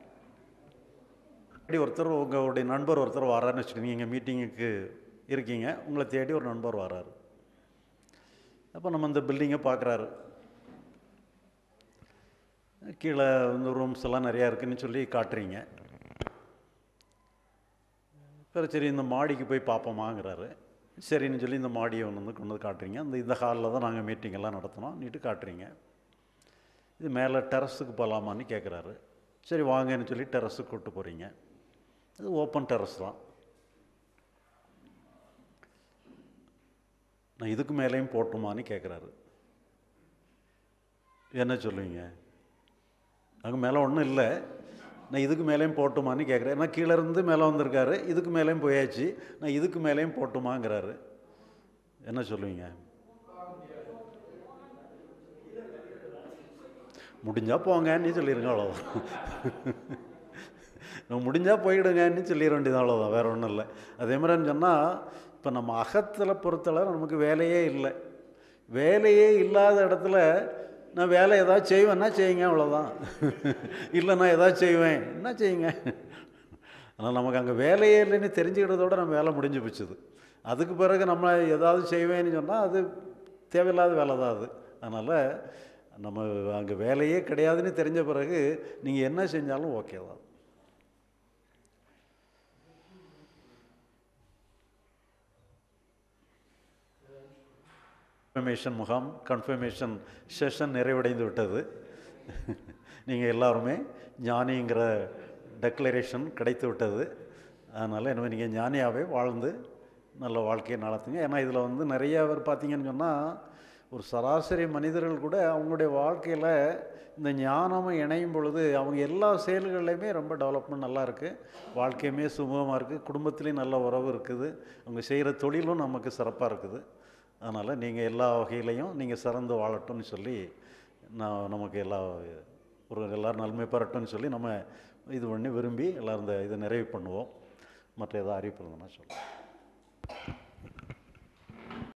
இப்படி ஒருத்தர் உங்களுடைய நண்பர் ஒருத்தர் வராருன்னு வச்சுக்கோங்க நீங்கள் மீட்டிங்குக்கு இருக்கீங்க உங்களை தேடி ஒரு நண்பர் வராரு அப்போ நம்ம இந்த பில்டிங்கை பார்க்குறாரு கீழே வந்து ரூம்ஸ் எல்லாம் நிறையா இருக்குன்னு சொல்லி காட்டுறீங்க அப்புறம் சரி இந்த மாடிக்கு போய் பார்ப்போமாங்கிறாரு சரின்னு சொல்லி இந்த மாடியை ஒன்று வந்து கொண்டு வந்து காட்டுறீங்க அந்த இந்த ஹாலில் தான் நாங்கள் மீட்டிங் எல்லாம் நடத்தினோம் நீட்டு காட்டுறீங்க இது மேலே டெரஸுக்கு போகலாமான்னு கேட்குறாரு சரி வாங்கன்னு சொல்லி டெரஸுக்கு கூப்பிட்டு போகிறீங்க இது ஓப்பன் டெரஸ் தான் நான் இதுக்கு மேலேயும் போட்டுமான்னு கேட்குறாரு என்ன சொல்லுவீங்க அங்கே மேலே ஒன்றும் இல்லை நான் இதுக்கு மேலேயும் போட்டுமான்னு கேட்குறேன் ஏன்னா கீழே இருந்து மேலே வந்திருக்காரு இதுக்கு மேலேயும் போயாச்சு நான் இதுக்கு மேலேயும் போட்டுமாங்கிறாரு என்ன சொல்லுவீங்க முடிஞ்சால் போங்கன்னு சொல்லிடுங்க அவ்வளோதான் நம்ம முடிஞ்சால் போயிடுங்கன்னு சொல்லிட வேண்டியது அவ்வளோதான் வேறு ஒன்றும் இல்லை அதே மாதிரின்னு சொன்னால் இப்போ நம்ம அகத்தில் பொறுத்தளவு நமக்கு வேலையே இல்லை வேலையே இல்லாத இடத்துல நான் வேலை ஏதாவது செய்வேன்னா செய்யுங்க அவ்வளோதான் இல்லை நான் ஏதாவது செய்வேன் என்ன செய்யுங்க ஆனால் நமக்கு அங்கே வேலையே இல்லைன்னு தெரிஞ்சுக்கிட்டதோட நம்ம வேலை முடிஞ்சு போச்சுது அதுக்கு பிறகு நம்ம ஏதாவது செய்வேன்னு சொன்னால் அது தேவையில்லாத வேலை தான் அது அதனால் நம்ம அங்கே வேலையே கிடையாதுன்னு தெரிஞ்ச பிறகு நீங்கள் என்ன செஞ்சாலும் ஓகே தான் கன்ஃபர்மேஷன் முகாம் கன்ஃபர்மேஷன் செஷன் நிறைவடைந்து விட்டது நீங்கள் எல்லாருமே ஞானிங்கிற டெக்ளரேஷன் கிடைத்து விட்டது அதனால் இனிமேல் நீங்கள் ஞானியாகவே வாழ்ந்து நல்ல வாழ்க்கையை நடத்துங்க ஏன்னா இதில் வந்து நிறைய பேர் பார்த்தீங்கன்னு சொன்னால் ஒரு சராசரி மனிதர்கள் கூட அவங்களுடைய வாழ்க்கையில் இந்த ஞானமும் இணையும் பொழுது அவங்க எல்லா செயல்கள்லையுமே ரொம்ப டெவலப்மெண்ட் நல்லா இருக்குது வாழ்க்கையுமே சுமூகமாக இருக்குது குடும்பத்துலேயும் நல்ல உறவு இருக்குது அவங்க செய்கிற தொழிலும் நமக்கு சிறப்பாக இருக்குது அதனால் நீங்கள் எல்லா வகையிலையும் நீங்கள் சிறந்து வாழட்டும்னு சொல்லி நான் நமக்கு எல்லா ஒரு எல்லோரும் நன்மை பெறட்டும்னு சொல்லி நம்ம இது பண்ணி விரும்பி எல்லோரும் இந்த இதை நிறைவு பண்ணுவோம் மற்ற ஏதாவது அறிவிப்பு இருந்ததுன்னா சொல்லுங்கள்